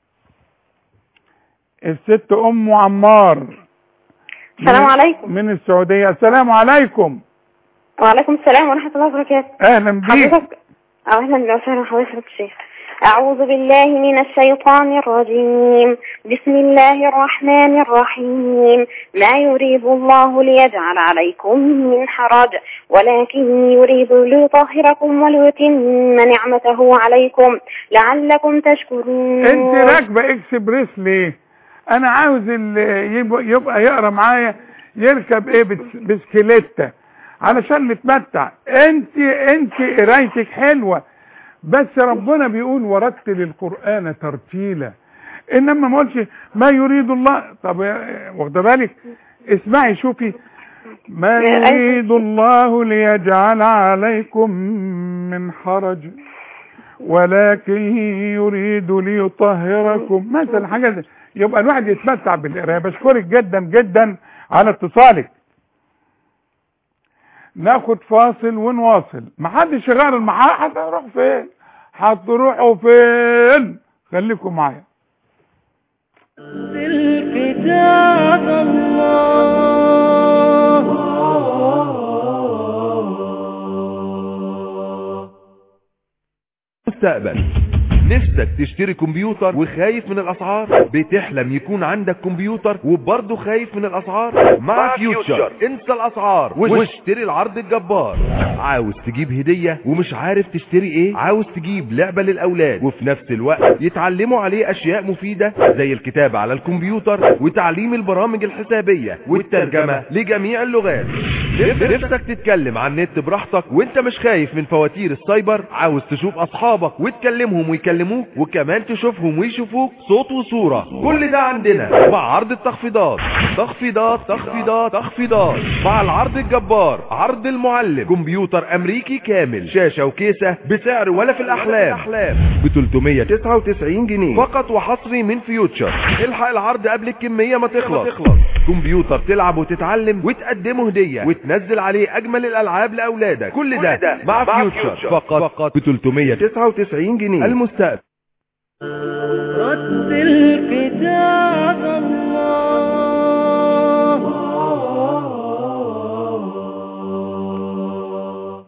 الست ام عمار السلام من- عليكم. من السعودية السلام عليكم وعليكم السلام ورحمة الله وبركاته اهلا بيك حضرتك أهلا وسهلا حضرتك الشيخ أعوذ بالله من الشيطان الرجيم بسم الله الرحمن الرحيم ما يريد الله ليجعل عليكم من حرج ولكن يريد ليطهركم وليتم نعمته عليكم لعلكم تشكرون انت راكبه اكسبريس ليه انا عاوز اللي يبقى, يبقى يقرا معايا يركب ايه بس- بسكليته علشان نتمتع انت انت قرايتك حلوه بس ربنا بيقول ورتل القران ترتيلا انما ما قولش ما يريد الله طب يا- واخده بالك اسمعي شوفي ما يريد الله ليجعل عليكم من حرج ولكن يريد ليطهركم مثلا حاجه زي يبقى الواحد يتمتع بالقرايه بشكرك جدا جدا على اتصالك ناخد فاصل ونواصل محدش يغير المحل هتروح فين هتروحوا فين خليكم معايا الكتاب الله مستقبل نفسك تشتري كمبيوتر وخايف من الاسعار بتحلم يكون عندك كمبيوتر وبرضه خايف من الاسعار مع فيوتشر انسى الاسعار واشتري العرض الجبار عاوز تجيب هدية ومش عارف تشتري ايه عاوز تجيب لعبة للاولاد وفي نفس الوقت يتعلموا عليه اشياء مفيدة زي الكتابة على الكمبيوتر وتعليم البرامج الحسابية والترجمة لجميع اللغات نف- نفسك تتكلم عن النت براحتك وانت مش خايف من فواتير السايبر عاوز تشوف اصحابك وتكلمهم ويكلموك وكمان تشوفهم ويشوفوك صوت وصورة كل ده عندنا مع عرض التخفيضات تخفيضات تخفيضات تخفيضات مع العرض الجبار عرض المعلم كمبيوتر امريكي كامل شاشة وكيسة بسعر ولا في الاحلام ب 399 جنيه فقط وحصري من فيوتشر الحق العرض قبل الكمية ما تخلص كمبيوتر تلعب وتتعلم وتقدمه هدية وتنزل عليه اجمل الالعاب لاولادك كل ده مع فيوتشر فقط ب 399 جنيه المستقبل رتل كتاب الله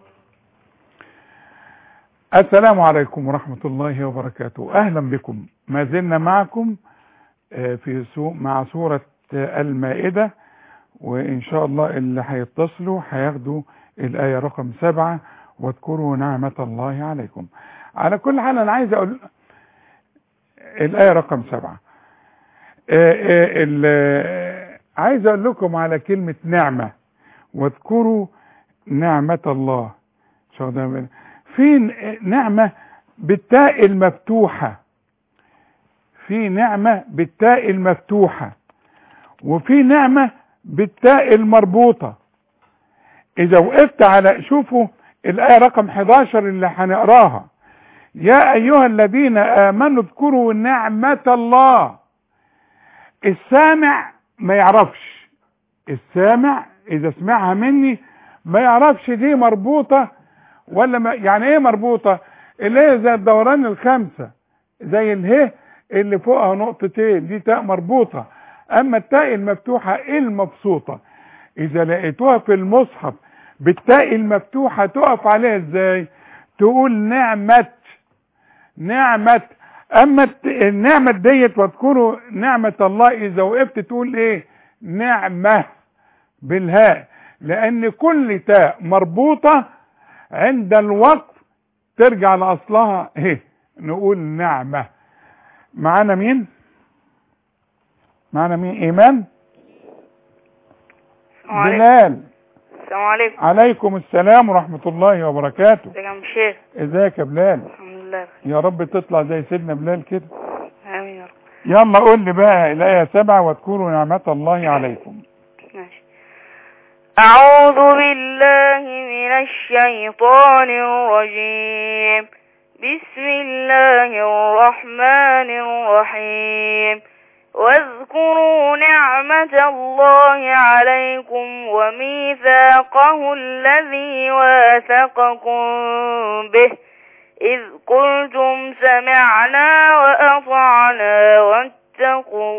السلام عليكم ورحمة الله وبركاته أهلا بكم ما زلنا معكم آه، في سو مع سورة آه، المائدة وإن شاء الله اللي هيتصلوا هياخدوا الآية رقم سبعة واذكروا نعمة الله عليكم على كل حال أنا عايز أقول الآية رقم سبعة آه، آه، ال- آه، عايز أقول لكم على كلمة نعمة واذكروا نعمة الله مش واخدين بالك؟ في ن- نعمة بالتاء المفتوحة في نعمة بالتاء المفتوحة وفي نعمة بالتاء المربوطة إذا وقفت على شوفوا الآية رقم 11 اللي هنقراها يا أيها الذين آمنوا اذكروا نعمة الله السامع ما يعرفش السامع إذا سمعها مني ما يعرفش دي مربوطة ولا ما يعني ايه مربوطة اللي هي زي الدوران الخمسة زي اله اللي فوقها نقطتين دي تاء مربوطة اما التاء المفتوحة المبسوطة اذا لقيتوها في المصحف بالتاء المفتوحة تقف عليها ازاي تقول نعمة نعمة اما الت- النعمة ديت واذكروا نعمة الله اذا وقفت تقول ايه نعمة بالهاء لان كل تاء مربوطة عند الوقف ترجع لاصلها ايه نقول نعمة معانا مين معانا مين ايمان السلام عليكم بلال السلام عليكم عليكم السلام ورحمة الله وبركاته ازيك يا عم الشيخ ازيك يا بلال الحمد لله يا رب تطلع زي سيدنا بلال كده امين يا رب يلا قول لي بقى الآية سبعة واذكروا نعمة الله عليكم ماشي أعوذ بالله من الشيطان الرجيم بسم الله الرحمن الرحيم واذكروا نعمة الله عليكم وميثاقه الذي واثقكم به إذ قلتم سمعنا وأطعنا واتقوا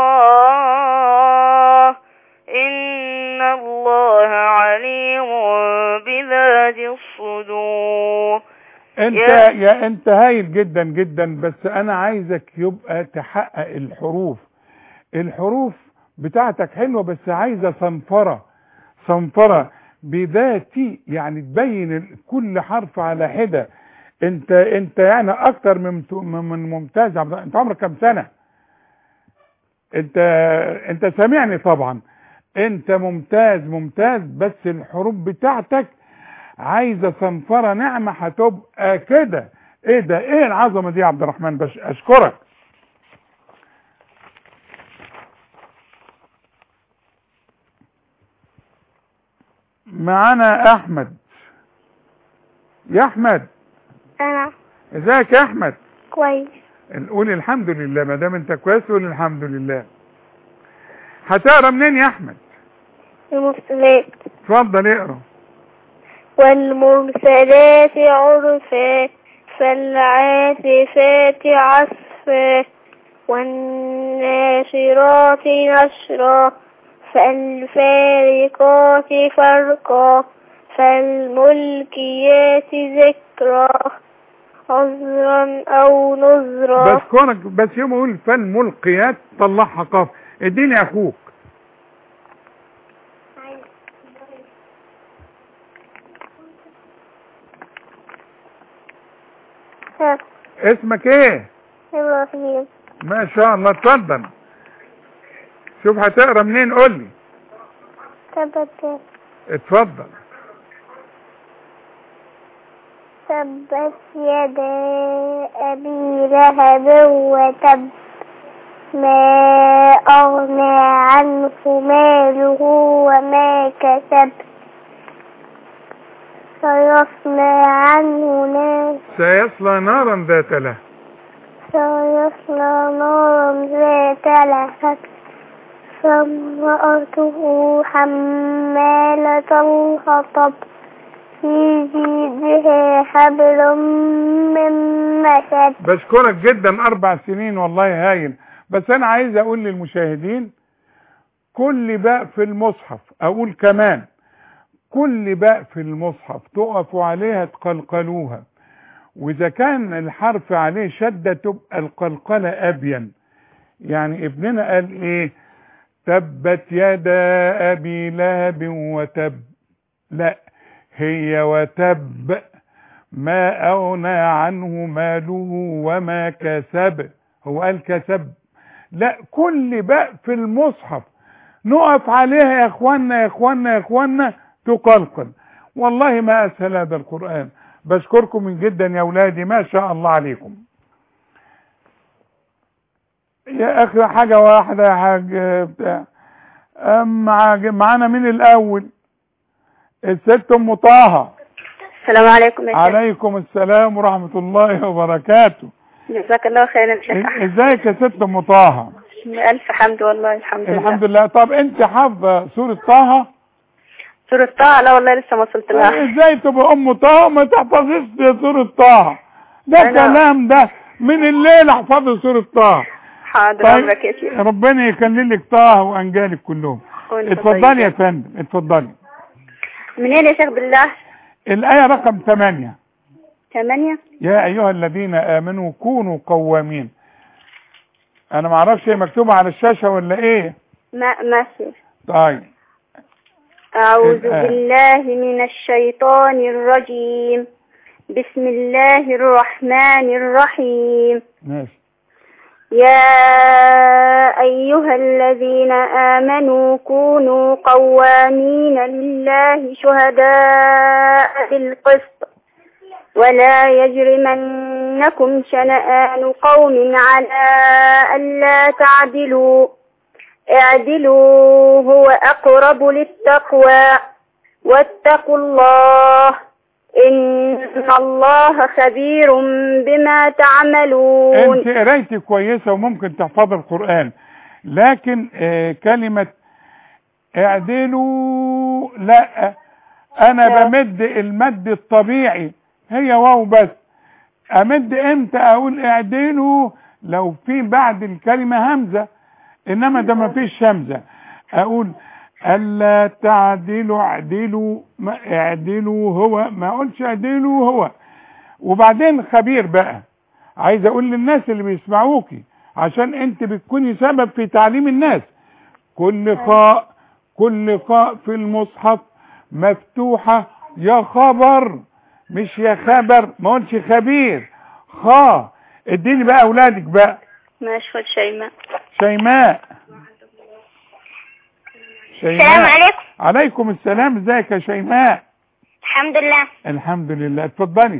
الله إن الله عليم بذات الصدور انت يا- يا انت هايل جدا جدا بس انا عايزك يبقى تحقق الحروف الحروف بتاعتك حلوة بس عايزة صنفرة صنفرة بذاتي يعني تبين ال- كل حرف على حدة انت انت يعني اكتر من من ممتاز يا عبد الله. انت عمرك كام سنة انت انت سامعني طبعا انت ممتاز ممتاز بس الحروف بتاعتك عايزه صنفره نعمه هتبقى كده ايه ده ايه العظمه دي يا عبد الرحمن بش اشكرك معانا احمد يا احمد أنا ازيك يا احمد كويس قول الحمد لله ما دام انت كويس قول الحمد لله هتقرا منين يا احمد المرسلات اتفضل اقرا والمرسلات عرفا فالعاصفات عصفا والناشرات نشرا فالفارقات فرقا فالملكيات ذكرا عذرا أو نذرا بشكرك بس يوم اقول فالملقيات طلعها قاف اديني اخوك ها، اسمك ايه إبراهيم ما شاء الله اتفضل شوف هتقرا منين قول لي تبت اتفضل تبت يدا أبي لهب وتب ما أغنى عنه ماله وما كسب سيصلى عنه نار سيصلى نارا ذات له سيصلى نارا ذات لهب فامرأته حمالة الحطب في جيدها حبل من مسد بشكرك جدا اربع سنين والله هايل بس انا عايز اقول للمشاهدين كل باء في المصحف اقول كمان كل باء في المصحف تقفوا عليها تقلقلوها واذا كان الحرف عليه شدة تبقى القلقلة ابين يعني ابننا قال ايه تبت يدا ابي لهب وتب لا هي وتب ما اغنى عنه ماله وما كسب هو قال كسب لا كل باء في المصحف نقف عليها يا اخوانا يا اخوانا يا اخوانا تقلقل والله ما اسهل هذا القرآن بشكركم من جدا يا اولادي ما شاء الله عليكم يا اخي حاجة واحدة يا حاج بتاع مع معانا مين الاول الست ام طه السلام عليكم يا شيخ عليكم السلام ورحمة الله وبركاته جزاك الله خيرا يا شيخ أحمد. ازيك يا ست ام طه ألف حمد والله الحمد لله الحمد لله طب انت حافظه سورة طه سورة طه لا والله لسه ما وصلت لها ازاي تبقى ام طه ما تحفظيش سورة طه ده أنا- كلام ده من الليل احفظي سورة طه حاضر طيب أمرك يا شيخ ربنا يكلل لك طه وانجالك كلهم وأنت اتفضلي طيب. يا فندم اتفضلي منين يا شيخ بالله الآية رقم 8 ثمانية يا أيها الذين آمنوا كونوا قوامين أنا معرفش هي مكتوبة على الشاشة ولا إيه ما ماشي طيب أعوذ الآن. بالله من الشيطان الرجيم بسم الله الرحمن الرحيم ماشي يا أيها الذين آمنوا كونوا قوامين لله شهداء بالقسط ولا يجرمنكم شنآن قوم على ألا تعدلوا اعدلوا هو أقرب للتقوى واتقوا الله إن الله خبير بما تعملون انت قرايتي كويسة وممكن تحفظ القرآن لكن آه كلمة اعدلوا لا انا بمد المد الطبيعي هي واو بس امد امتى اقول اعدلوا لو في بعد الكلمة همزة انما ده ما فيش همزة اقول الا تعدلوا اعدلوا ما اعدلوا هو ما اقولش اعدلوا هو وبعدين خبير بقى عايز اقول للناس اللي بيسمعوكي عشان انت بتكوني سبب في تعليم الناس كل خاء كل خاء في المصحف مفتوحة يا خبر مش يا خبر ما قلتش خبير خا اديني بقى اولادك بقى ماشي خد شيماء شيماء السلام عليكم عليكم السلام ازيك يا شيماء الحمد لله الحمد لله اتفضلي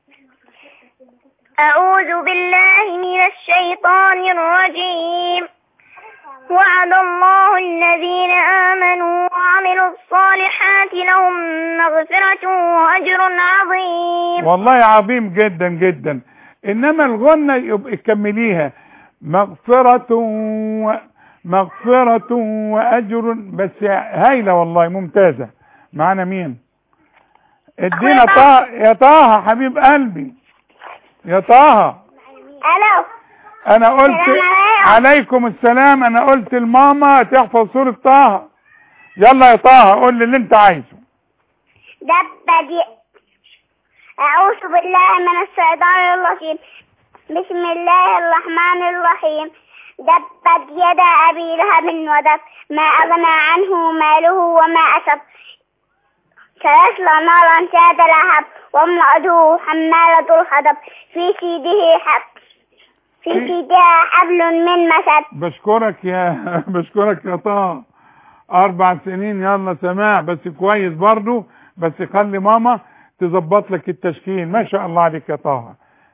أعوذ بالله من الشيطان الرجيم وعد الله الذين آمنوا وعملوا الصالحات لهم مغفرة وأجر عظيم والله عظيم جدا جدا انما الغنة يبقى كمليها مغفرة و... مغفرة وأجر بس هايلة والله ممتازة معنا مين ادينا طه يا طه حبيب قلبي يا طه ألو انا قلت السلام عليكم. عليكم السلام انا قلت لماما تحفظ سورة طه يلا يا طه قول لي اللي انت عايزه دبت أعوذ بالله من الشيطان الرجيم بسم الله الرحمن الرحيم دبت يد أبي لهب ودب ما أغنى عنه ماله وما أسب سيصلى نارا ذات لهب وامرأته حمالة الحطب في سيده حب في سيدها حبل من مسد بشكرك يا بشكرك يا طه اربع سنين يلا سماع بس كويس برضو بس خلي ماما تظبط لك التشكيل ما شاء الله عليك يا طه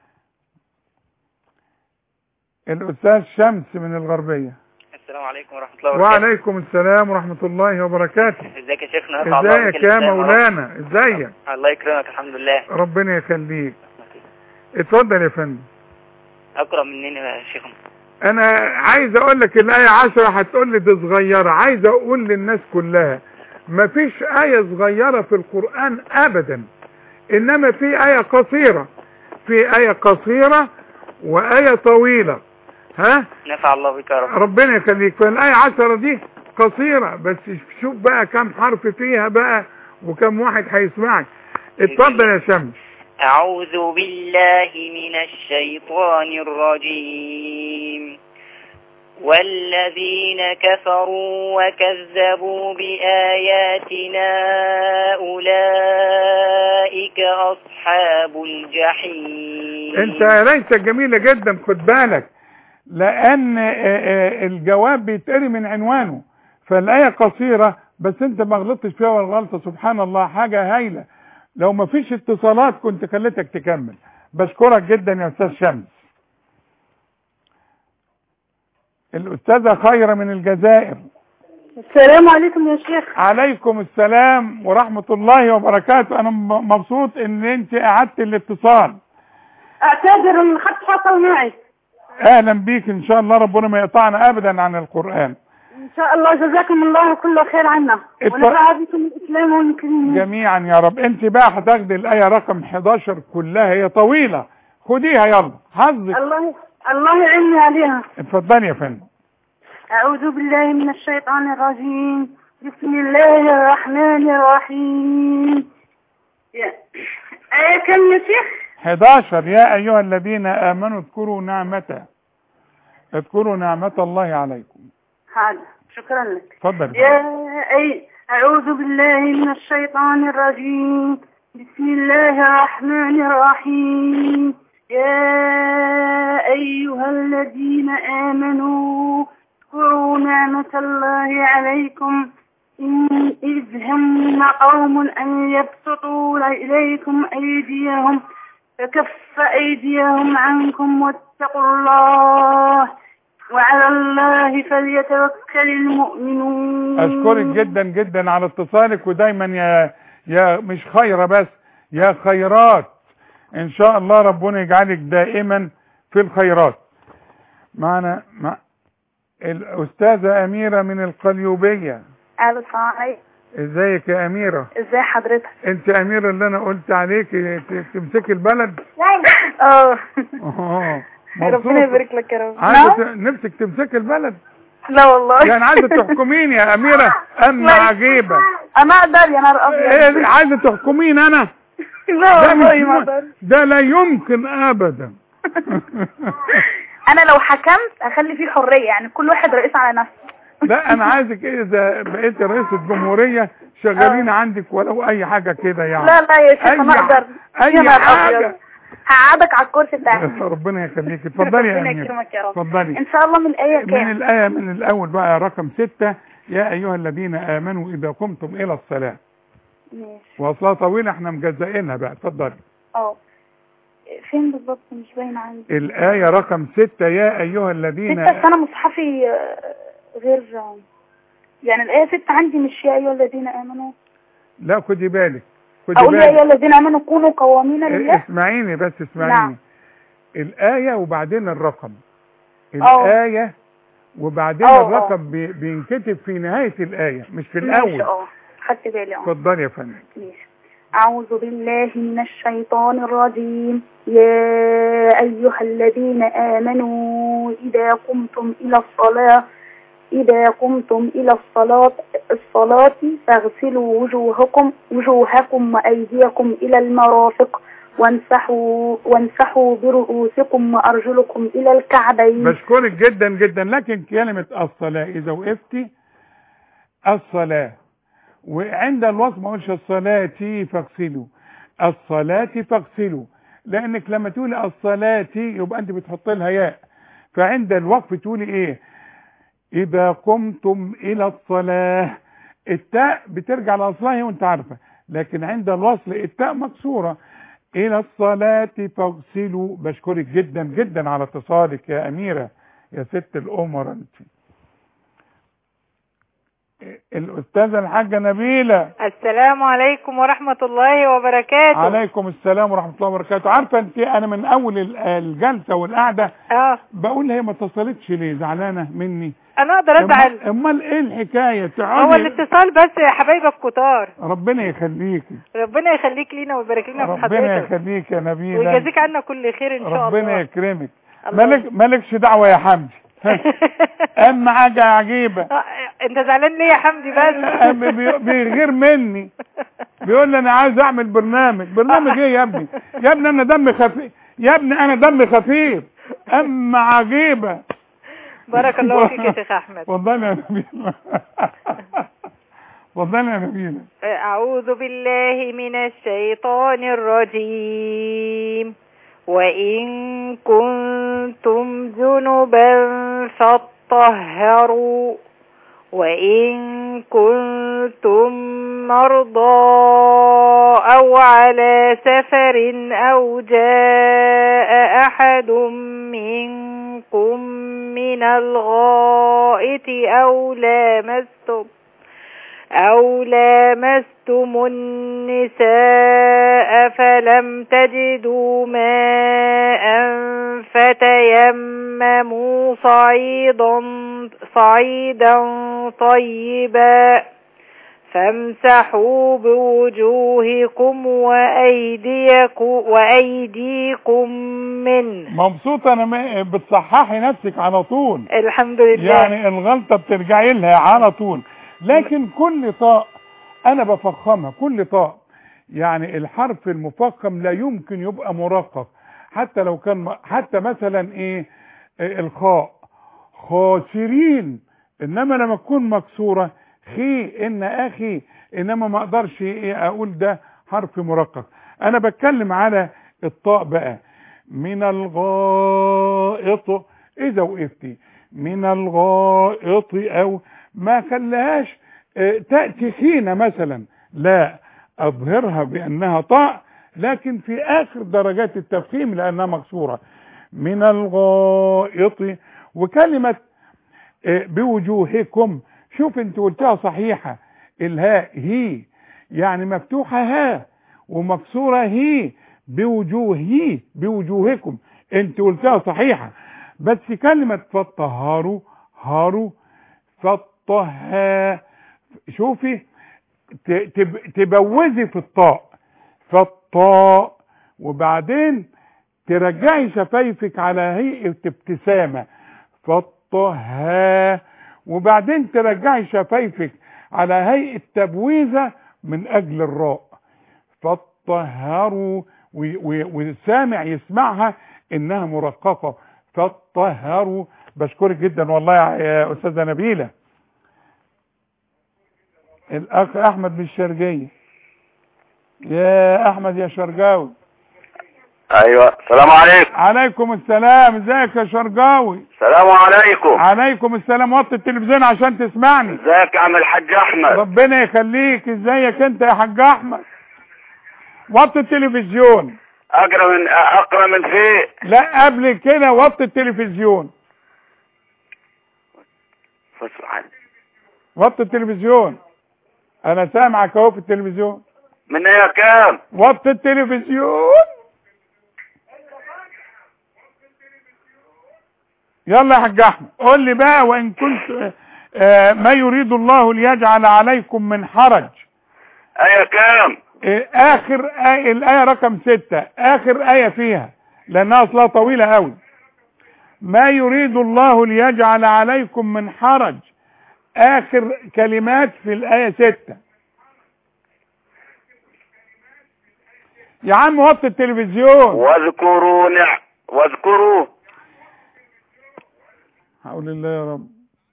الاستاذ شمس من الغربيه السلام عليكم ورحمة الله وبركاته وعليكم السلام ورحمه الله وبركاته ازيك يا شيخنا أسعد الله بك ازيك يا الإسلام مولانا ازيك ورحمة- الله يكرمك الحمد لله ربنا يخليك اتفضل يا فندم أقرأ منين يا شيخنا انا عايز اقول لك الايه عشرة هتقول لي دي صغيره عايز اقول للناس كلها مفيش ايه صغيره في القران ابدا انما في ايه قصيره في ايه قصيره وايه طويله ها نفع الله بك يا رب ربنا يخليك فالايه عشرة دي قصيره بس شوف بقى كم حرف فيها بقى وكم واحد هيسمعك اتفضل يا شمس أعوذ بالله من الشيطان الرجيم والذين كفروا وكذبوا بآياتنا أولئك أصحاب الجحيم انت قرايتك جميله جدا خد بالك لان آه، آه، الجواب بيتقري من عنوانه فالايه قصيره بس انت ما غلطتش فيها ولا غلطه سبحان الله حاجه هايله لو ما فيش اتصالات كنت خليتك تكمل بشكرك جدا يا استاذ شمس الاستاذه خيره من الجزائر السلام عليكم يا شيخ عليكم السلام ورحمه الله وبركاته انا م- مبسوط ان انت قعدت الاتصال اعتذر ان الخط حصل معي اهلا بيك ان شاء الله ربنا ما يقطعنا ابدا عن القران ان شاء الله جزاكم الله كل خير عنا اتف- ونفع بكم الاسلام والمسلمين جميعا يا رب انت بقى هتاخدي الايه رقم 11 كلها هي طويله خديها يلا حظك الله الله يعيني عليها اتفضلي يا فندم أعوذ بالله من الشيطان الرجيم بسم الله الرحمن الرحيم يا- آية كم يا شيخ 11 يا ايها الذين امنوا اذكروا نعمته اذكروا نعمه الله عليكم هذا شكرا لك اتفضل يا أي أعوذ بالله من الشيطان الرجيم بسم الله الرحمن الرحيم يا أيها الذين آمنوا اذكروا نعمة الله عليكم إن إذ هم قوم أن يبسطوا إليكم أيديهم فكف أيديهم عنكم واتقوا الله وعلى الله فليتوكل المؤمنون اشكرك جدا جدا على اتصالك ودايما يا يا مش خيرة بس يا خيرات ان شاء الله ربنا يجعلك دائما في الخيرات معنا مع الاستاذة اميرة من القليوبية الو السلام عليكم ازيك يا اميرة ازي حضرتك انت اميرة اللي انا قلت عليك ت- تمسكي البلد اه اه ربنا مبسوطة. يبارك لك يا رب عايزة ت- نفسك تمسكي البلد لا والله يعني عايزة تحكميني يا اميرة اما لا. عجيبة انا اقدر يا نهار ايه ابيض عايزة تحكمين انا لا ده والله مش ما م- اقدر ده لا يمكن ابدا انا لو حكمت اخلي فيه الحريه يعني كل واحد رئيس على نفسه لا انا عايزك اذا بقيت رئيسة جمهورية شغالين عندك ولو اي حاجة كده يعني لا لا يا شيخ أي انا اقدر اي يا نهار حاجة ابيض هقعدك على الكرسي بتاعي ربنا يخليك اتفضلي يا ربنا امير يكرمك يا رب اتفضلي ان شاء الله من الايه من كام الآية من الأول بقى رقم ستة يا أيها الذين آمنوا إذا قمتم إلى الصلاة ماشي وأصلها طويلة احنا مجزئينها بقى اتفضلي اه فين بالظبط مش باين عندي الآية رقم ستة يا أيها الذين ستة سنة مصحفي آه، غير يعني الآية ستة عندي مش يا أيها الذين آمنوا لا خدي بالك خدي أقول يا أيها بالك الذين آمنوا كونوا قوامين لله اسمعيني بس اسمعيني نعم. الآية وبعدين الرقم أه. الآية وبعدين أه، أه. الرقم بي- بينكتب في نهاية الآية مش في ماشي الأول اه خدت بالي اه اتفضلي يا فندم ماشي أعوذ بالله من الشيطان الرجيم يا أيها الذين آمنوا إذا قمتم إلى الصلاة إذا قمتم إلى الصلاة الصلاة فاغسلوا وجوهكم وجوهكم وأيديكم إلى المرافق وامسحوا وامسحوا برؤوسكم وأرجلكم إلى الكعبين بشكرك جدا جدا لكن كلمة الصلاة إذا وقفتي الصلاة وعند الوصف ما قلش الصلاة فاغسلوا الصلاة فاغسلوا لأنك لما تقولي الصلاة يبقى أنت بتحط لها ياء فعند الوقف تقولي إيه إذا قمتم إلى الصلاة التاء بترجع لأصلها وأنت عارفة لكن عند الوصل التاء مكسورة إلى الصلاة فاغسلوا بشكرك جدا جدا على اتصالك يا أميرة يا ست الأمر أنت الأستاذة الحاجة نبيلة السلام عليكم ورحمة الله وبركاته عليكم السلام ورحمة الله وبركاته عارفة انت انا من اول ال- الجلسة والقعدة اه بقول هي ما اتصلتش ليه زعلانة مني انا اقدر ازعل أمال- امال ايه الحكاية هو تقعدي الاتصال بس يا حبايبك كتار ربنا يخليكي ربنا يخليك لينا ويبارك لنا في ربنا حضرتك يخليك يا نبيلة ويجازيك عنا كل خير ان شاء ربنا الله يكرمك الله. مالك مالكش دعوة يا حمدي اهم حاجة عجيبة آه، انت زعلان ليه يا حمدي أم- بس بي- بيغير مني بيقول لي انا عايز اعمل برنامج برنامج ايه يا ابني يا ابني انا دمي خفيف يا ابني انا دمي خفيف اما عجيبة بارك الله فيك يا شيخ احمد اتفضلي يا نبيلة اتفضلي يا نبيلة أعوذ بالله من الشيطان الرجيم وإن كنتم جنبا فاطهروا وإن كنتم مرضى أو على سفر أو جاء أحد منكم من الغائط أو لامستم أو لامستم النساء فلم تجدوا ماء فتيمموا صعيدا صعيدا طيبا فامسحوا بوجوهكم وأيديكم, وأيديكم منه مبسوطة انا م- بتصححي نفسك على طول الحمد لله يعني الغلطة بترجعي لها على طول لكن كل طاء انا بفخمها كل طاء يعني الحرف المفخم لا يمكن يبقى مرقق حتى لو كان م- حتى مثلا ايه إيه الخاء خاسرين انما لما تكون مكسورة خي ان اخي انما ما اقدرش ايه اقول ده حرف مرقق انا بتكلم على الطاء بقى من الغائط اذا وقفتي من الغائط او ما خلاهاش آه، تأتي حين مثلا لا اظهرها بانها طاء لكن في اخر درجات التفخيم لانها مكسورة من الغائط وكلمة آه، بوجوهكم شوف انت قلتها صحيحة الهاء هي يعني مفتوحة ها ومكسورة هي بوجوهي بوجوهكم انت قلتها صحيحة بس كلمة فطهروا هاروا فطها شوفي ت- تب- تبوزي في الطاء فالطاء وبعدين ترجعي شفايفك على هيئة ابتسامة فطها وبعدين ترجعي شفايفك على هيئة تبويزة من أجل الراء فطهروا و- و- والسامع يسمعها إنها مرققة فطهروا بشكرك جدا والله يا يا أستاذة نبيلة الأخ أحمد من الشرقية يا أحمد يا شرقاوي ايوه السلام عليكم عليكم السلام ازيك يا شرقاوي السلام عليكم عليكم السلام وطي التلفزيون عشان تسمعني ازيك يا عم الحاج احمد ربنا يخليك ازيك انت يا حاج احمد وطي التلفزيون اقرا من اقرا من فين لا قبل كده وطي التلفزيون فصل عن وطي التلفزيون انا سامعك اهو في التلفزيون من هي كام وطي التلفزيون يلا يا حاج احمد قول لي بقى وان كنت آه، ما يريد الله ليجعل عليكم من حرج ايه كام آه، اخر آية الايه رقم ستة اخر ايه فيها لانها اصلها طويلة قوي ما يريد الله ليجعل عليكم من حرج اخر كلمات في الايه ستة يا عم وطي التلفزيون واذكروا نع واذكروا حول الله يا رب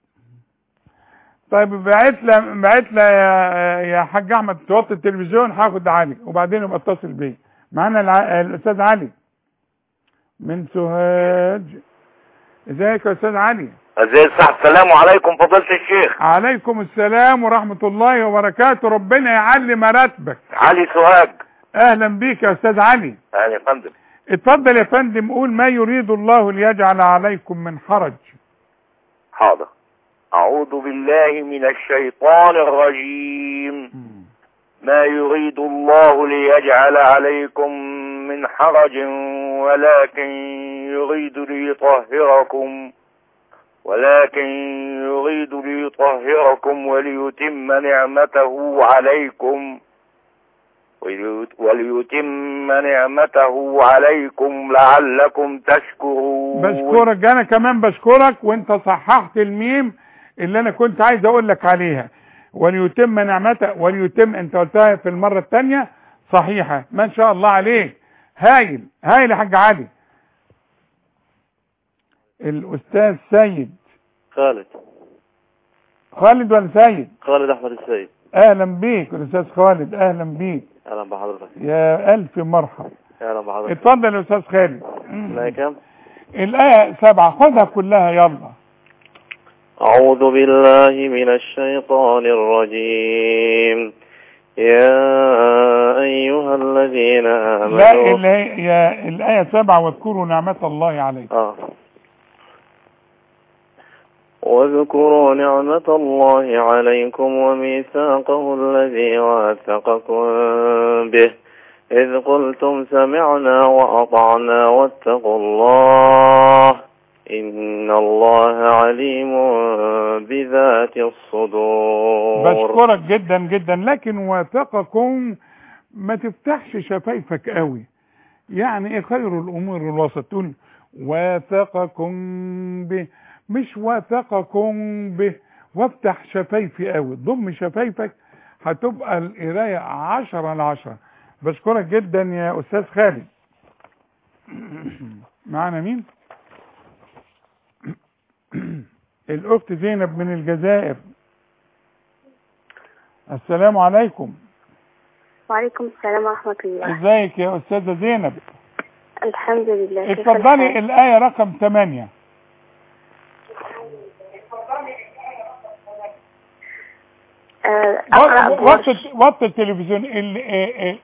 طيب بعت لي بعت لي يا يا حاج احمد توطي التلفزيون هاخد علي وبعدين يبقى اتصل بيا معانا الع... الاستاذ علي من سوهاج ازيك يا استاذ علي ازاي الصح السلام عليكم فضيلة الشيخ عليكم السلام ورحمة الله وبركاته ربنا يعلي مراتبك علي سوهاج اهلا بيك يا استاذ علي اهلا يا فندم اتفضل يا فندم قول ما يريد الله ليجعل عليكم من حرج حاضر أعوذ بالله من الشيطان الرجيم ما يريد الله ليجعل عليكم من حرج ولكن يريد ليطهركم ولكن يريد ليطهركم وليتم نعمته عليكم وليت- وليتم نعمته عليكم لعلكم تشكرون بشكرك انا كمان بشكرك وانت صححت الميم اللي انا كنت عايز اقول لك عليها وليتم نعمته وليتم انت قلتها في المرة الثانية صحيحة ما شاء الله عليك هايل هايل يا حاج علي الاستاذ سيد خالد خالد ولا سيد خالد احمد السيد اهلا بيك الاستاذ خالد اهلا بيك اهلا بحضرتك يا الف مرحب اهلا بحضرتك اتفضل يا استاذ خالد لا كام الايه سبعة خدها كلها يلا أعوذ بالله من الشيطان الرجيم يا أيها الذين لا آمنوا اللي هي يا الآية سبعة واذكروا نعمة الله عليكم آه. واذكروا نعمة الله عليكم وميثاقه الذي واثقكم به إذ قلتم سمعنا وأطعنا واتقوا الله إن الله عليم بذات الصدور بشكرك جدا جدا لكن واثقكم ما تفتحش شفايفك قوي يعني ايه خير الامور الوسط تقول واثقكم به مش واثقكم به وافتح شفايفي قوي ضم شفايفك هتبقى القرايه عشرة على عشرة بشكرك جدا يا استاذ خالد معانا مين الاخت زينب من الجزائر السلام عليكم وعليكم السلام ورحمة الله ازيك يا استاذه زينب الحمد لله كيف اتفضلي الحال؟ الآية رقم 8 آه، أقرأ بورش وطي وطي التلفزيون ال... اه اه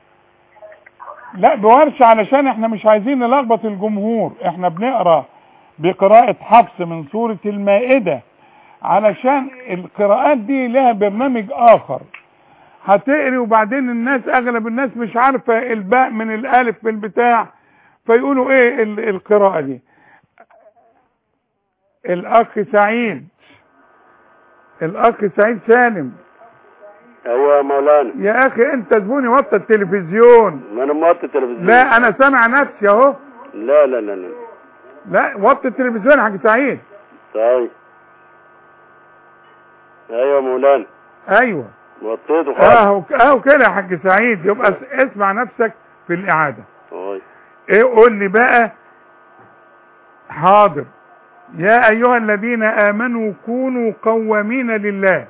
لا بورش علشان احنا مش عايزين نلخبط الجمهور احنا بنقرا بقراءة حفص من سورة المائدة علشان القراءات دي لها برنامج اخر هتقري وبعدين الناس اغلب الناس مش عارفة الباء من الالف من البتاع فيقولوا ايه ال- القراءة دي الاخ سعيد الاخ سعيد سالم ايوه يا مولانا يا اخي انت زبوني وطي التلفزيون ما انا موطي التلفزيون لا انا سامع نفسي اهو لا لا لا لا لا وطي التلفزيون يا حاج سعيد طيب ايوه يا مولانا ايوه وطيته خالص اهو اهو كده يا حاج سعيد يبقى س- اسمع نفسك في الاعاده طيب ايه قول لي بقى حاضر يا ايها الذين امنوا كونوا قوامين لله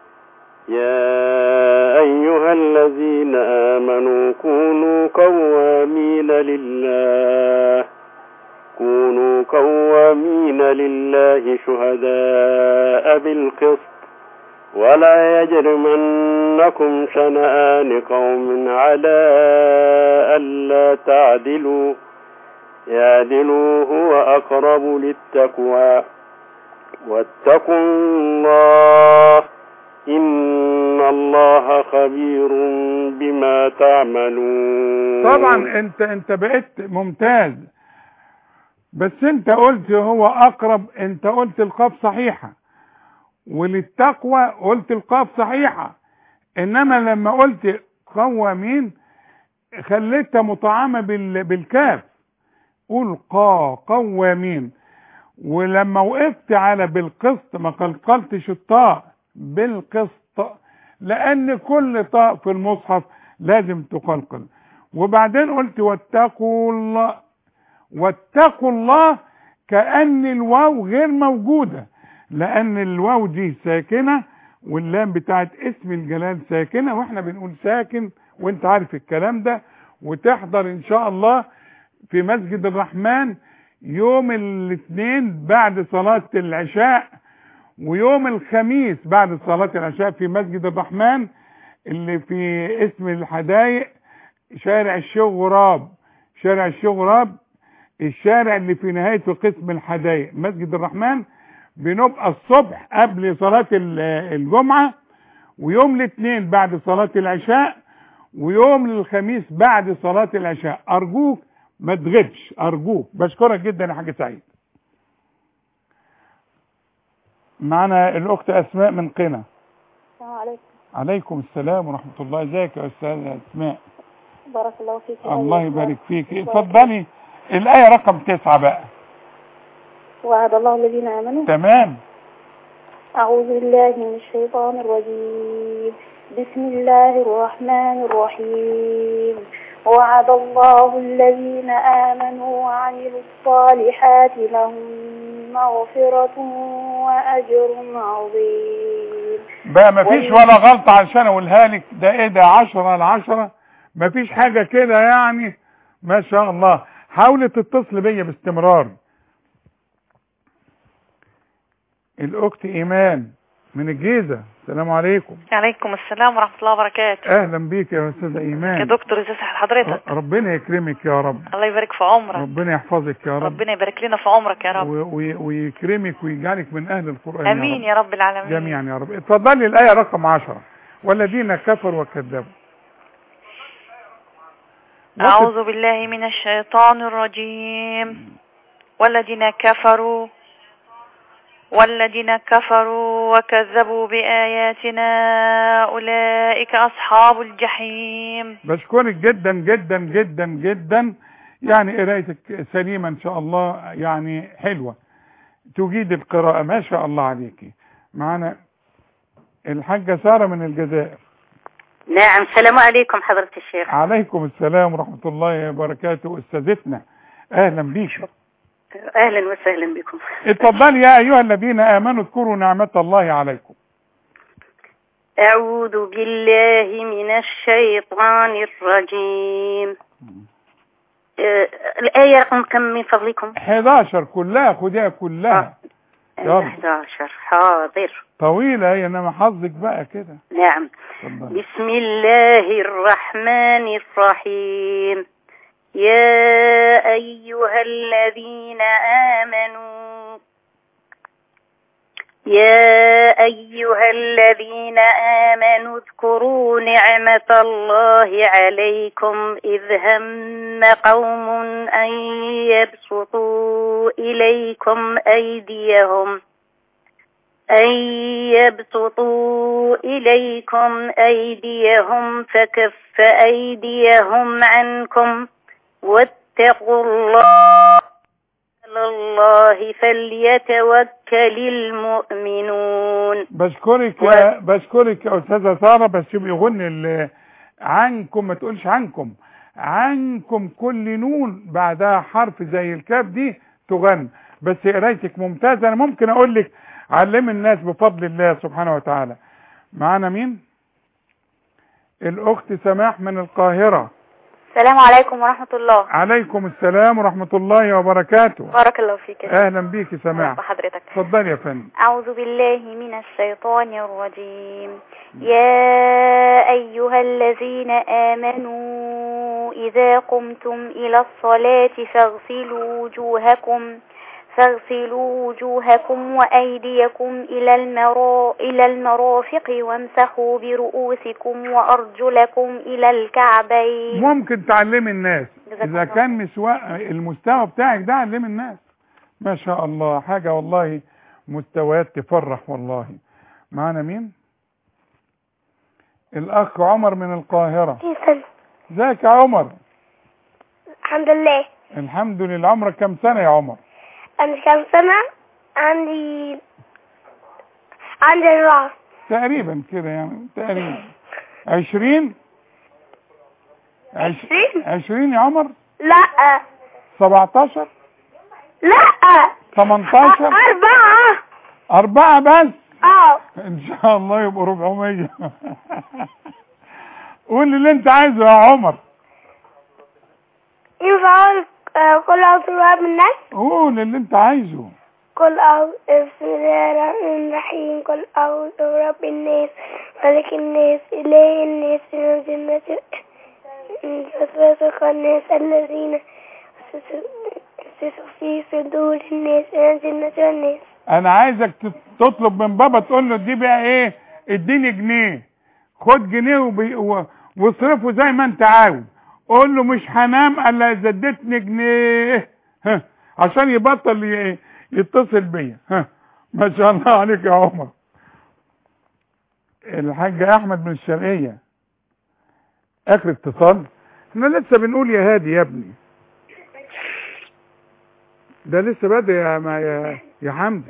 يا أيها الذين آمنوا كونوا قوامين لله كونوا قوامين لله شهداء بالقسط ولا يجرمنكم شنآن قوم على ألا تعدلوا يعدلوا هو أقرب للتقوى واتقوا الله إن الله خبير بما تعملون طبعا انت انت بقيت ممتاز بس انت قلت هو اقرب انت قلت القاف صحيحة وللتقوى قلت القاف صحيحة انما لما قلت قوامين خليتها مطعمة بال بالكاف قول قا قوامين ولما وقفت على بالقسط ما قلقلتش الطاء بالقسط لان كل طاء في المصحف لازم تقلقل وبعدين قلت واتقوا الله واتقوا الله كأن الواو غير موجودة لأن الواو دي ساكنة واللام بتاعت اسم الجلال ساكنة واحنا بنقول ساكن وانت عارف الكلام ده وتحضر ان شاء الله في مسجد الرحمن يوم الاثنين بعد صلاة العشاء ويوم الخميس بعد صلاة العشاء في مسجد الرحمن اللي في اسم الحدايق شارع الشيخ غراب شارع الشيخ غراب الشارع اللي في نهاية قسم الحدايق مسجد الرحمن بنبقى الصبح قبل صلاة ال- الجمعة ويوم الاثنين بعد صلاة العشاء ويوم الخميس بعد صلاة العشاء أرجوك ما تغيبش أرجوك بشكرك جدا يا حاج سعيد معنا الأخت أسماء من قنا السلام عليكم عليكم السلام ورحمة الله ازيك يا أستاذة أسماء بارك الله فيك يا الله أيها يبارك فيك بارك اتفضلي الآية رقم تسعة بقى وعد الله الذين آمنوا تمام أعوذ بالله من الشيطان الرجيم بسم الله الرحمن الرحيم وعد الله الذين آمنوا وعملوا الصالحات لهم مغفرة وأجر عظيم بقى مفيش ولا غلطة عشان اقولها لك ده ايه ده عشرة على عشرة مفيش حاجة كده يعني ما شاء الله حاولي تتصل بيا باستمرار الاخت ايمان من الجيزة السلام عليكم عليكم السلام ورحمة الله وبركاته اهلا بيك يا استاذة يا ايمان دكتور ازي صحة حضرتك ربنا يكرمك يا رب الله يبارك في عمرك ربنا يحفظك يا رب ربنا يبارك لنا في عمرك يا رب و- و- ويكرمك ويجعلك من اهل القرآن امين يا يا رب العالمين رب جميعا يا رب اتفضلي الآية رقم عشرة والذين كفروا وكذبوا أعوذ بالله من الشيطان الرجيم والذين كفروا والذين كفروا وكذبوا بآياتنا أولئك أصحاب الجحيم بشكرك جدا جدا جدا جدا يعني قرايتك سليمة ان شاء الله يعني حلوة تجيد القراءة ما شاء الله عليكي معنا الحاجة سارة من الجزائر نعم السلام عليكم حضرة الشيخ عليكم السلام ورحمة الله وبركاته استاذتنا اهلا بيك أهلا وسهلا بكم اتفضلي يا ايها الذين امنوا اذكروا نعمة الله عليكم أعوذ بالله من الشيطان الرجيم آه، الآية رقم كم من فضلكم 11 كلها خديها كلها يلا 11 حاضر طويلة هي انما حظك بقى كده نعم اتفضل بسم الله الرحمن الرحيم يا أيها الذين آمنوا يا أيها الذين آمنوا اذكروا نعمة الله عليكم إذ هم قوم أن يبسطوا إليكم أيديهم أن يبسطوا إليكم أيديهم فكف أيديهم عنكم واتقوا الله على الله فليتوكل المؤمنون بشكرك يا بشكرك يا استاذه ساره بس يبقى يغني ال- عنكم ما تقولش عنكم عنكم كل نون بعدها حرف زي الكاف دي تغنى بس قرايتك ممتازه انا ممكن اقول لك علم الناس بفضل الله سبحانه وتعالى معانا مين الاخت سماح من القاهره السلام عليكم ورحمة الله عليكم السلام ورحمه الله وبركاته بارك الله فيك اهلا بيك سماح بحضرتك اتفضلي يا فندم أعوذ بالله من الشيطان الرجيم يا أيها الذين آمنوا إذا قمتم إلى الصلاة فاغسلوا وجوهكم فاغسلوا وجوهكم وأيديكم إلى المرا إلى المرافق وامسحوا برؤوسكم وأرجلكم إلى الكعبين ممكن تعلمي الناس جزاك اذا الله. كان مسوا المستوى بتاعك ده علمي الناس ما شاء الله حاجة والله مستويات تفرح والله معانا مين الاخ عمر من القاهرة ازيك يا عمر الحمد لله الحمد لله عمرك كم سنة يا عمر عندي كام سنة عندي عندي أربعة تقريبا كده يعني تقريبا عشرين عش... عشرين يا عمر لا سبعتاشر لا تمنتاشر أربعة أربعة بس اه إن شاء الله يبقوا 400 قول اللي أنت عايزه يا عمر ينفع أقول آه، قل أعوذ برب الناس قول اللي أنت عايزه قل أعوذ بسم الله الرحمن الرحيم قل أعوذ برب الناس ملك الناس إله الناس من الجنة من وسوسة الناس الذين وسوسوا في صدور الناس من الجنة والناس أنا عايزك تت- تطلب من بابا تقول له دي بقى إيه اديني جنيه خد جنيه وبي... و... واصرفه زي ما أنت عاوز قول له مش هنام إلا إذا اديتني جنيه ها عشان يبطل ي... يتصل بيا ها ما شاء الله عليك يا عمر الحاج احمد من الشرقيه اخر اتصال احنا لسه بنقول يا هادي يا ابني ده لسه بدري يا ما يا, يا حمدي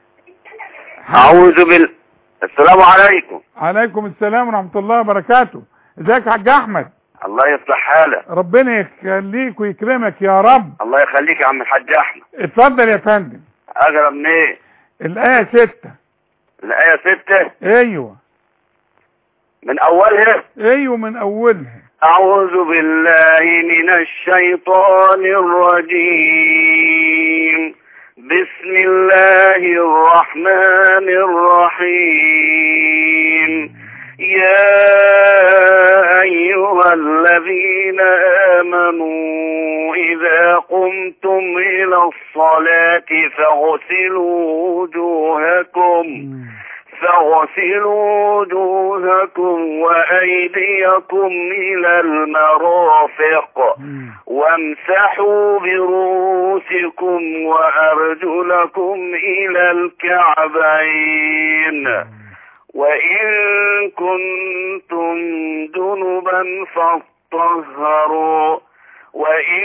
أعوذ بال السلام عليكم عليكم السلام ورحمه الله وبركاته ازيك يا حاج احمد الله يصلح حالك ربنا يخليك ويكرمك يا رب الله يخليك يا عم الحاج أحمد اتفضل يا فندم أقرأ منين الايه ستة الآية ستة ايوه من أولها ايوه من اولها أعوذ بالله من الشيطان الرجيم بسم الله الرحمن الرحيم يا أيها الذين آمنوا إذا قمتم إلى الصلاة فاغسلوا وجوهكم فاغسلوا وجوهكم وأيديكم إلى المرافق وامسحوا برؤوسكم وأرجلكم إلى الكعبين وإن كنتم جنبا فاطهروا وإن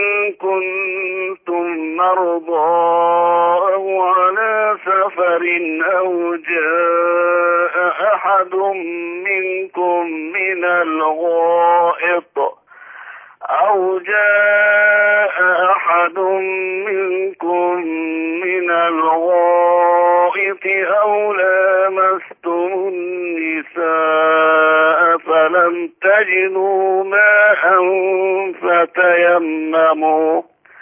كنتم مرضى أو على سفر أو جاء أحد منكم من الغائط أو جاء أحد منكم من الغائط أو لامستم النساء فلم تجدوا ماء فتيمموا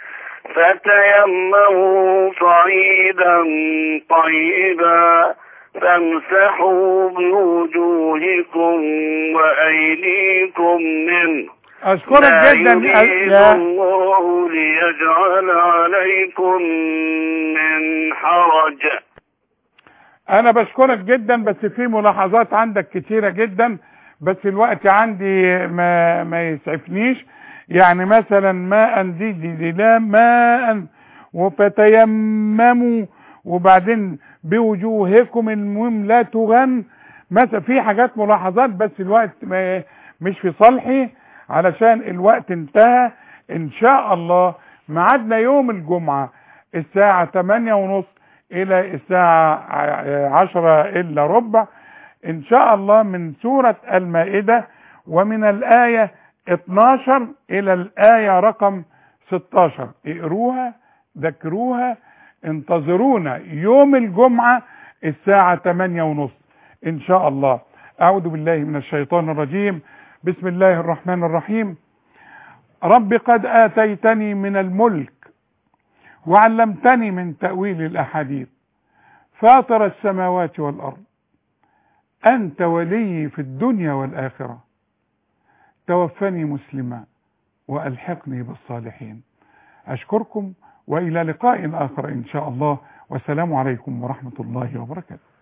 فتيمموا صعيدا طيبا فامسحوا بوجوهكم وأيديكم منه اشكرك لا جدا يريد يا الله ليجعل عليكم من حرج انا بشكرك جدا بس في ملاحظات عندك كتيرة جدا بس الوقت عندي ما ما يسعفنيش يعني مثلا ماء دي دي, دي لا ماء وفتيمموا وبعدين بوجوهكم المهم لا تغن مثلا في حاجات ملاحظات بس الوقت ما مش في صالحي علشان الوقت انتهى ان شاء الله ميعادنا يوم الجمعة الساعة 8 ونص الى الساعة عشرة الا ربع ان شاء الله من سورة المائدة ومن الآية 12 الى الآية رقم 16 اقروها ذكروها انتظرونا يوم الجمعة الساعة 8 ونص ان شاء الله اعوذ بالله من الشيطان الرجيم بسم الله الرحمن الرحيم رب قد آتيتني من الملك وعلمتني من تأويل الأحاديث فاطر السماوات والأرض أنت ولي في الدنيا والآخرة توفني مسلما وألحقني بالصالحين أشكركم وإلى لقاء آخر إن شاء الله والسلام عليكم ورحمة الله وبركاته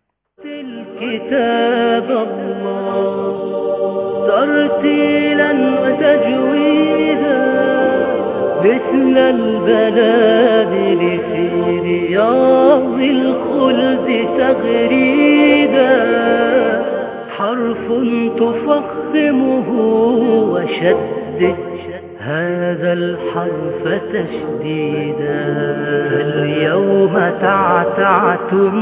كتاب الله ترتيلا وتجويدا مثل البلادل في رياض الخلد تغريدا حرف تفخمه وشدد هذا الحرف تشديدا اليوم تعتعتم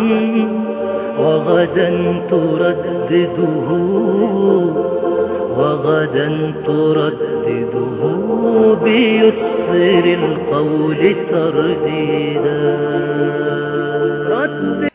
وغدا تردده وغدا تردده بيسر القول ترديدا